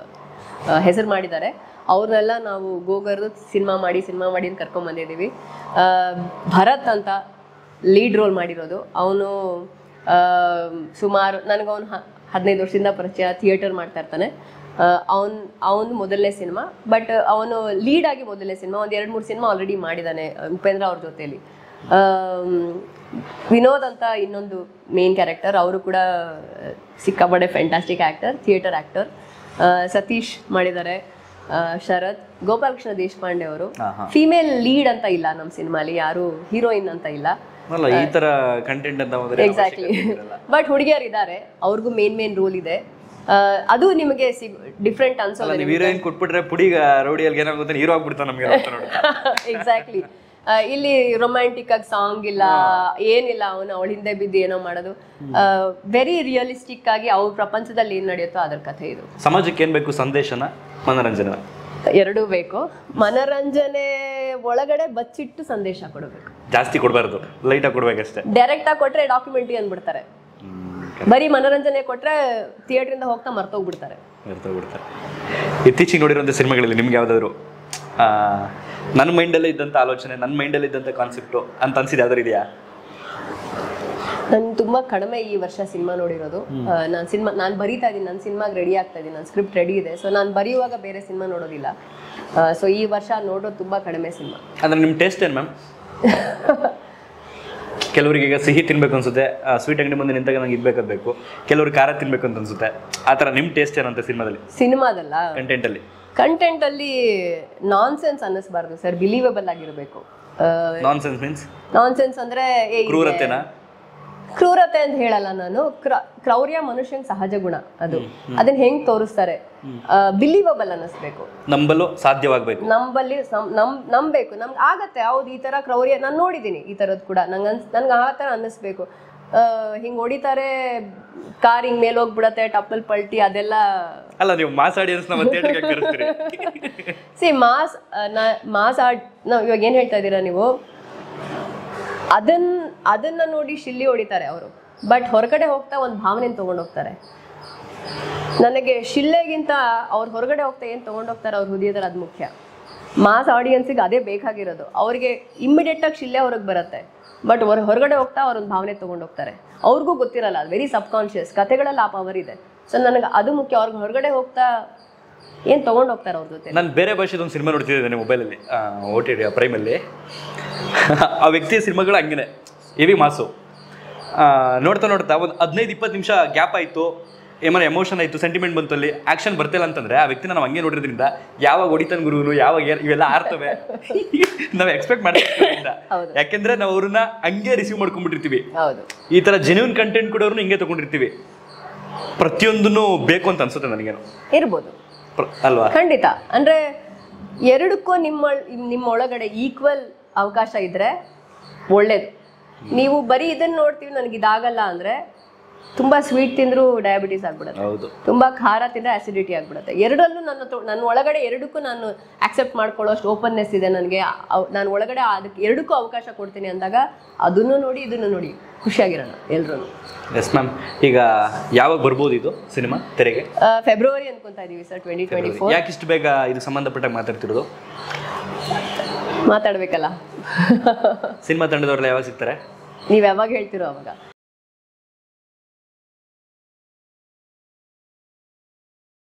ಹೆಸರು ಮಾಡಿದ್ದಾರೆ ಅವ್ರನ್ನೆಲ್ಲ ನಾವು ಗೋಗರ್ದು ಸಿನಿಮಾ ಮಾಡಿ ಸಿನಿಮಾ ಮಾಡಿ ಅಂತ ಕರ್ಕೊಂಡ್ ಬಂದಿದ್ದೀವಿ ಆ, ಭರತ್ ಅಂತ ಲೀಡ್ ರೋಲ್ ಮಾಡಿರೋದು ಅವನು ಸುಮಾರು ನನಗೆ ಅವನು ಹದಿನೈದು ವರ್ಷದಿಂದ ಪರಿಚಯ ಥಿಯೇಟರ್ ಮಾಡ್ತಾ ಇರ್ತಾನೆ ಅವನ್ ಅವನು ಮೊದಲನೇ ಸಿನಿಮಾ ಬಟ್ ಅವನು ಲೀಡ್ ಆಗಿ ಮೊದಲನೇ ಸಿನಿಮಾ ಒಂದ್ ಎರಡು ಮೂರು ಸಿನಿಮಾ ಆಲ್ರೆಡಿ ಮಾಡಿದ್ದಾನೆ ಆ, ಉಪೇಂದ್ರ ಅವ್ರ ಜೊತೆಲಿ ಆಮ್, ವಿನೋದ್ ಅಂತ ಇನ್ನೊಂದು ಮೇನ್ ಕ್ಯಾರೆಕ್ಟರ್ ಅವರು ಕೂಡ ಸಿಕ್ಕಾಪಟ್ಟೆ fantastic actor theatre actor Satish ಮಾಡಿದ್ದಾರೆ ಆ, ಶರತ್ ಗೋಪಾಲಕೃಷ್ಣ ದೇಶಪಾಂಡೆ ಅವರು ಹಾ, ಹಾ. ಫಿಮೇಲ್ ಲೀಡ್ ಅಂತ ಇಲ್ಲ ನಮ್ಮ ಸಿನಿಮಾಲಿ ಯಾರು ಹೀರೋಯಿನ್ ಅಂತ ಇಲ್ಲ ಅಲ್ಲ ಈ ತರ ಕಂಟೆಂಟ್ ಅಂತ ಹೋದ್ರೆ ಎಕ್ಸಾಕ್ಟ್ಲಿ ಬಟ್ ಹುಡುಗಿಯರು ಇದ್ದಾರೆ ಅವ್ರಿಗೂ ಮೇನ್ ಮೇನ್ ರೋಲ್ ಇದೆ ಆ, ಅದು ನಿಮಗೆ ಡಿಫ್ರೆಂಟ್ ಅನ್ಸೋಲ್ಲ ನೀವು ಹೀರೋಯಿನ್ ಕೊಟ್ಬಿಟ್ರೆ ಪುಡಿಗ ರೌಡಿಯಲ್ಲಿ ಏನಾಗುತ್ತೆ ಹೀರೋ ಆಗ್ಬಿಡ್ತಾನೆ ನಮಗೆ ಅಂತ ನೋಡಿ ಎಕ್ಸಾಕ್ಟ್ಲಿ ಇಲ್ಲಿ ರೊಮ್ಯಾಂಟಿಕ್ ಆಗಿ ಸಾಂಗ್ ಇಲ್ಲ ಏನಿಲ್ಲ ಅವನು ಅವಳ ಹಿಂದೆ ಬಿದ್ದು ಏನೋ ಮಾಡೋದು ವೆರಿ ರಿಯಲಿಸ್ಟಿಕ್ ಆಗಿ ಅವ್ರ ಪ್ರಪಂಚದಲ್ಲಿ ಏನ್ ನಡೆಯುತ್ತೋ ಅದ್ರ ಕಥೆ ಇದು ಸಮಾಜಕ್ಕೆ ಏನ್ ಬೇಕು ಸಂದೇಶನ ಮನೋರಂಜನೆ ಎರಡೂ ಬೇಕು ಮನರಂಜನೆ ಒಳಗಡೆ ಬಚ್ಚಿಟ್ಟು ಸಂದೇಶ ಕೊಡಬೇಕು ಜಾಸ್ತಿ ಕೊಡಬಾರ್ದು ಲೈಟಾಗಿ ಕೊಡ್ಬೇಕಷ್ಟೇ ಡೈರೆಕ್ಟ್ ಆಗಿ ಕೊಟ್ರೆ ಡಾಕ್ಯುಮೆಂಟ್ರಿ ಅಂದ್ಬಿಡ್ತಾರೆ ಬರೀ ಮನರಂಜನೆ ಕೊಟ್ರೆ ಥಿಯೇಟರ್ ಇಂದ ಹೋಗ್ತಾ ಮರ್ತೋಗ್ಬಿಡ್ತಾರೆ ಬಿಡ್ತಾರೆ ಇತ್ತೀಚೆಗೆ ನೋಡಿರೋಂಥ ಸಿನಿಮಾಗಳಲ್ಲಿ ನಿಮ್ಗೆ ಯಾವ್ದಾದ್ರು ಆ, ನನ್ನ ಮೈಂಡಲ್ಲೇ ಇದ್ದಂಥ ಆಲೋಚನೆ ನನ್ನ ಮೈಂಡಲ್ಲಿ ಇದ್ದಂಥ ಕಾನ್ಸೆಪ್ಟು ಅಂತ ಅನ್ಸಿದ್ದು ಯಾವ್ದಾರು ಇದೆಯಾ ನಾನು ತುಂಬಾ ಕಡಿಮೆ ಈ ವರ್ಷ ಸಿನಿಮಾ ನೋಡಿರೋದು ನಾನು ಸಿನಿಮಾ ನಾನು ಬರೀತಾ ಇದ್ದೀನಿ ನನ್ನ ಸಿನಿಮಾಗೆ ರೆಡಿ ಆಗ್ತಾ ಇದ್ದೀನಿ ನನ್ನ ಸ್ಕ್ರಿಪ್ಟ್ ರೆಡಿ ಇದೆ ಸೊ ನಾನು ಬರೆಯುವಾಗ ಬೇರೆ ಸಿನಿಮಾ ನೋಡೋದಿಲ್ಲ ಸೊ ಈ ವರ್ಷ ನೋಡೋದು ತುಂಬಾ ಕಡಿಮೆ ಸಿನಿಮಾ ಅಂದ್ರೆ ನಿಮ್ಮ ಟೇಸ್ಟ್ ಏನು ಮ್ಯಾಮ್ ಕೆಲವರಿಗೆ ಈಗ ಸಿಹಿ ತಿನ್ಬೇಕು ಅನ್ಸುತ್ತೆ ಸ್ವೀಟ್ ಅಂಗಡಿ ಮುಂದೆ ನಿಂತಾಗ ನಂಗೆ ಇದ್ಬೇಕಾದ್ ಬೇಕು ಕೆಲವ್ರಿಗೆ ಖಾರ ತಿನ್ಬೇಕು ಅಂತ ಅನ್ಸುತ್ತೆ ಆ ಥರ ನಿಮ್ಮ ಟೇಸ್ಟ್ ಏನಂತ ಸಿನಿಮಾದಲ್ಲಿ ಸಿನಿಮಾದಲ್ಲ ಕಂಟೆಂಟಲ್ಲಿ ಕಂಟೆಂಟ್ ಅಲ್ಲಿ ನಾನ್ ಸೆನ್ಸ್ ಅನ್ನಿಸ್ಬಾರ್ದು ಸರ್ ಬಿಲೀವಬಲ್ ಆಗಿರಬೇಕು nonsense means nonsense ಅಂದ್ರೆ ಏ, ಇದೆ- ಕ್ರೂರತೆನಾ ಕ್ರೂರತೆ ಅಂತ ಹೇಳಲ್ಲ ನಾನು ಕ್ರ- ಕ್ರೌರ್ಯ ಮನುಷ್ಯನ್ ಸಹಜ ಗುಣ ಅದು ಅದನ್ನ ಹೆಂಗ್ ತೋರಿಸ್ತಾರೆ ಬಿಲೀವಬಲ್ ಅನ್ನಿಸ್ಬೇಕು ನಂಬಲು ಸಾಧ್ಯವಾಗಬೇಕು ನಂಬಲ್ಲಿ ನಮ್- ನಮ್ ನಂಬೇಕು ನಮ್ಗೆ ಆಗತ್ತೆ ಹೌದು ಈ ತರ ಕ್ರೌರ್ಯ ನಾನು ನೋಡಿದ್ದೀನಿ ಈ ತರದ್ ಕೂಡ ನಂಗೆ ಅನ್ಸ್ ನನ್ಗೆ ಆ ತರ ಅನ್ನಿಸ್ಬೇಕು ಆ, ಹಿಂಗ್ ಹೊಡಿತಾರೆ ಕಾರ್ ಹಿಂಗ್ ಮೇಲೆ ಹೋಗ್ಬಿಡತ್ತೆ ಟಪ್ಪಲ್ ಪಲ್ಟಿ ಅದೆಲ್ಲ ಅಲ್ಲ ನೀವು ಮಾಸ್ ಆಡಿಯನ್ಸ್ ನಮ್ಮ ಥಿಯೇಟರ್ಗೆ ಕರೆಸ್ತೀರಿ ಸಿ ಮಾಸ್ ಮಾಸ್ ಆಡ್ ನಾವು ಇವಾಗ ಏನ್ ಹೇಳ್ತಾ ಇದ್ದೀರಾ ನೀವು ಅದನ್ ಅದನ್ನ ನೋಡಿ ಶಿಲ್ಲಿ ಹೊಡಿತಾರೆ ಅವರು ಬಟ್ ಹೊರಗಡೆ ಹೋಗ್ತಾ ಒಂದು ಭಾವನೆ ತಗೊಂಡು ಹೋಗ್ತಾರೆ ನನಗೆ ಶಿಲ್ಲೆಗಿಂತ ಅವ್ರು ಹೊರಗಡೆ ಹೋಗ್ತಾ ಏನು ತಗೊಂಡು ಹೋಗ್ತಾರೆ ಅವ್ರ ಹೃದಯದಲ್ಲಿ ಅದು ಮುಖ್ಯ ಮಾಸ್ ಆಡಿಯನ್ಸಿಗೆ ಅದೇ ಬೇಕಾಗಿರೋದು ಅವ್ರಿಗೆ ಇಮ್ಮಿಡಿಯೇಟ್ ಆಗಿ ಶಿಲ್ಲೆ ಹೊರಗೆ ಬರುತ್ತೆ ಬಟ್ ಹೊರ ಹೊರಗಡೆ ಹೋಗ್ತಾ ಅವ್ರೊಂದು ಭಾವನೆ ತಗೊಂಡು ಹೋಗ್ತಾರೆ ಅವ್ರಿಗೂ ಗೊತ್ತಿರಲ್ಲ ಅದು ವೆರಿ ಸಬ್ ಕಾನ್ಶಿಯಸ್ ಕತೆಗಳಲ್ಲಿ ಆ ಪವರ್ ಇದೆ ಸೊ ನನಗೆ ಅದು ಮುಖ್ಯ ಅವ್ರಿಗೆ ಹೊರಗಡೆ ಹೋಗ್ತಾ ಏನು ತಗೊಂಡು ಹೋಗ್ತಾರೆ ಅವ್ರ ಜೊತೆ ನಾನು ಬೇರೆ ಭಾಷೆದೊಂದು ಸಿನಿಮಾ ನೋಡ್ತಿದ್ದೇನೆ ಮೊಬೈಲಲ್ಲಿ ಓ ಟಿ ಟಿ ಪ್ರೈಮಲ್ಲಿ ಆ ವ್ಯಕ್ತಿಯ ಸಿನಿಮಾಗಳು ಹಂಗೇನೆ ಹೆವಿ ಮಾಸು ಆ, ನೋಡ್ತಾ ನೋಡ್ತಾ ಒಂದು ಹದಿನೈದು ಇಪ್ಪತ್ತು ನಿಮಿಷ ಗ್ಯಾಪ್ ಆಯಿತು ಏನಾರ ಎಮೋಷನ್ ಆಯಿತು ಸೆಂಟಿಮೆಂಟ್ ಬಂತು ಅಲ್ಲಿ ಆ್ಯಕ್ಷನ್ ಬರ್ತಿಲ್ಲ ಅಂತಂದ್ರೆ ಆ ವ್ಯಕ್ತಿನ ನಾವು ಹಂಗೆ ನೋಡಿದ್ರಿಂದ ಯಾವಾಗ ಹೊಡಿತಾನೆ ಗುರುನು ಯಾವಾಗ ಏನ್- ಇವೆಲ್ಲ ಆರ್ತವೆ ನಾವು ಎಕ್ಸ್ಪೆಕ್ಟ್ ಮಾಡಿದ್ರಿಂದ ಹೌದು. ಯಾಕೆಂದ್ರೆ ನಾವು ಅವ್ರನ್ನ ಹಂಗೆ ರಿಸೀವ್ ಮಾಡ್ಕೊಂಡ್ಬಿಟ್ಟಿರ್ತೀವಿ ಹೌದು ಈ ಥರ ಜೆನ್ಯೂನ್ ಕಂಟೆಂಟ್ ಕೊಡೋರ್ನು ಹಿಂಗೆ ತಗೊಂಡಿರ್ತೀವಿ ಪ್ರತಿಯೊಂದನ್ನು ಬೇಕು ಅಂತ ಅನ್ಸುತ್ತೆ ನನಗೇನು ಇರ್ಬೋದು ಪ್ರ- ಅಲ್ವಾ ಖಂಡಿತ ಅಂದ್ರೆ ಎರಡಕ್ಕೂ ನಿಮ್ಮ ನಿಮ್ಮ ಒಳಗಡೆ ಈಕ್ವಲ್ ಅವಕಾಶ ಇದ್ರೆ ಒಳ್ಳೇದು ನೀವು ಬರೀ ಇದನ್ನ ನೋಡ್ತೀವಿ ನನಗೆ ಇದಾಗಲ್ಲ ಅಂದ್ರೆ ತುಂಬಾ ಸ್ವೀಟ್ ತಿಂದ್ರು ಡಯಾಬಿಟಿಸ್ ಆಗ್ಬಿಡುತ್ತೆ ಹೌದು ತುಂಬಾ ಖಾರ ತಿಂದ್ರೆ ಆಸಿಡಿಟಿ ಆಗ್ಬಿಡುತ್ತೆ ಎರಡಲ್ಲೂ ನನ್ನ ತೊ- ನನ್ನ ಒಳಗಡೆ ಎರಡಕ್ಕೂ ನಾನು ಆಕ್ಸೆಪ್ಟ್ ಮಾಡ್ಕೊಳ್ಳೋಷ್ಟು ಓಪನ್ನೆಸ್ ಇದೆ ನನಗೆ ನಾನು ಒಳಗಡೆ ಅದಕ್ಕೆ ಎರಡಕ್ಕೂ ಅವಕಾಶ ಕೊಡ್ತೀನಿ ಅಂದಾಗ ಅದನ್ನು ನೋಡಿ ಇದನ್ನು ನೋಡಿ ಖುಷಿಯಾಗಿರೋಣ ಎಲ್ರು ಎಸ್ ಮ್ಯಾಮ್ ಈಗ ಯಾವಾಗ ಬರ್ಬೋದು ಇದು ಸಿನಿಮಾ ತೆರೆಗೆ ಫೆಬ್ರವರಿ ಅನ್ಕೊಂತಾ ಇದೀವಿ ಸರ್ ಟ್ವೆಂಟಿ ಟ್ವೆಂಟಿ ಫೋರ್ ಯಾಕೆ ಇಷ್ಟು ಬೇಗ ಇದು ಸಂಬಂಧಪಟ್ಟಾಗ ಮಾತಾಡ್ತಿರೋದು ಮಾತಾಡ್ಬೇಕಲ್ಲ ಸಿನಿಮಾ ತಂಡದವ್ರೆಲ್ಲ ಯಾವಾಗ ಸಿಗ್ತಾರೆ ನೀವ್ ಯಾವಾಗ ಹೇಳ್ತಿರೋ ಅವಾಗ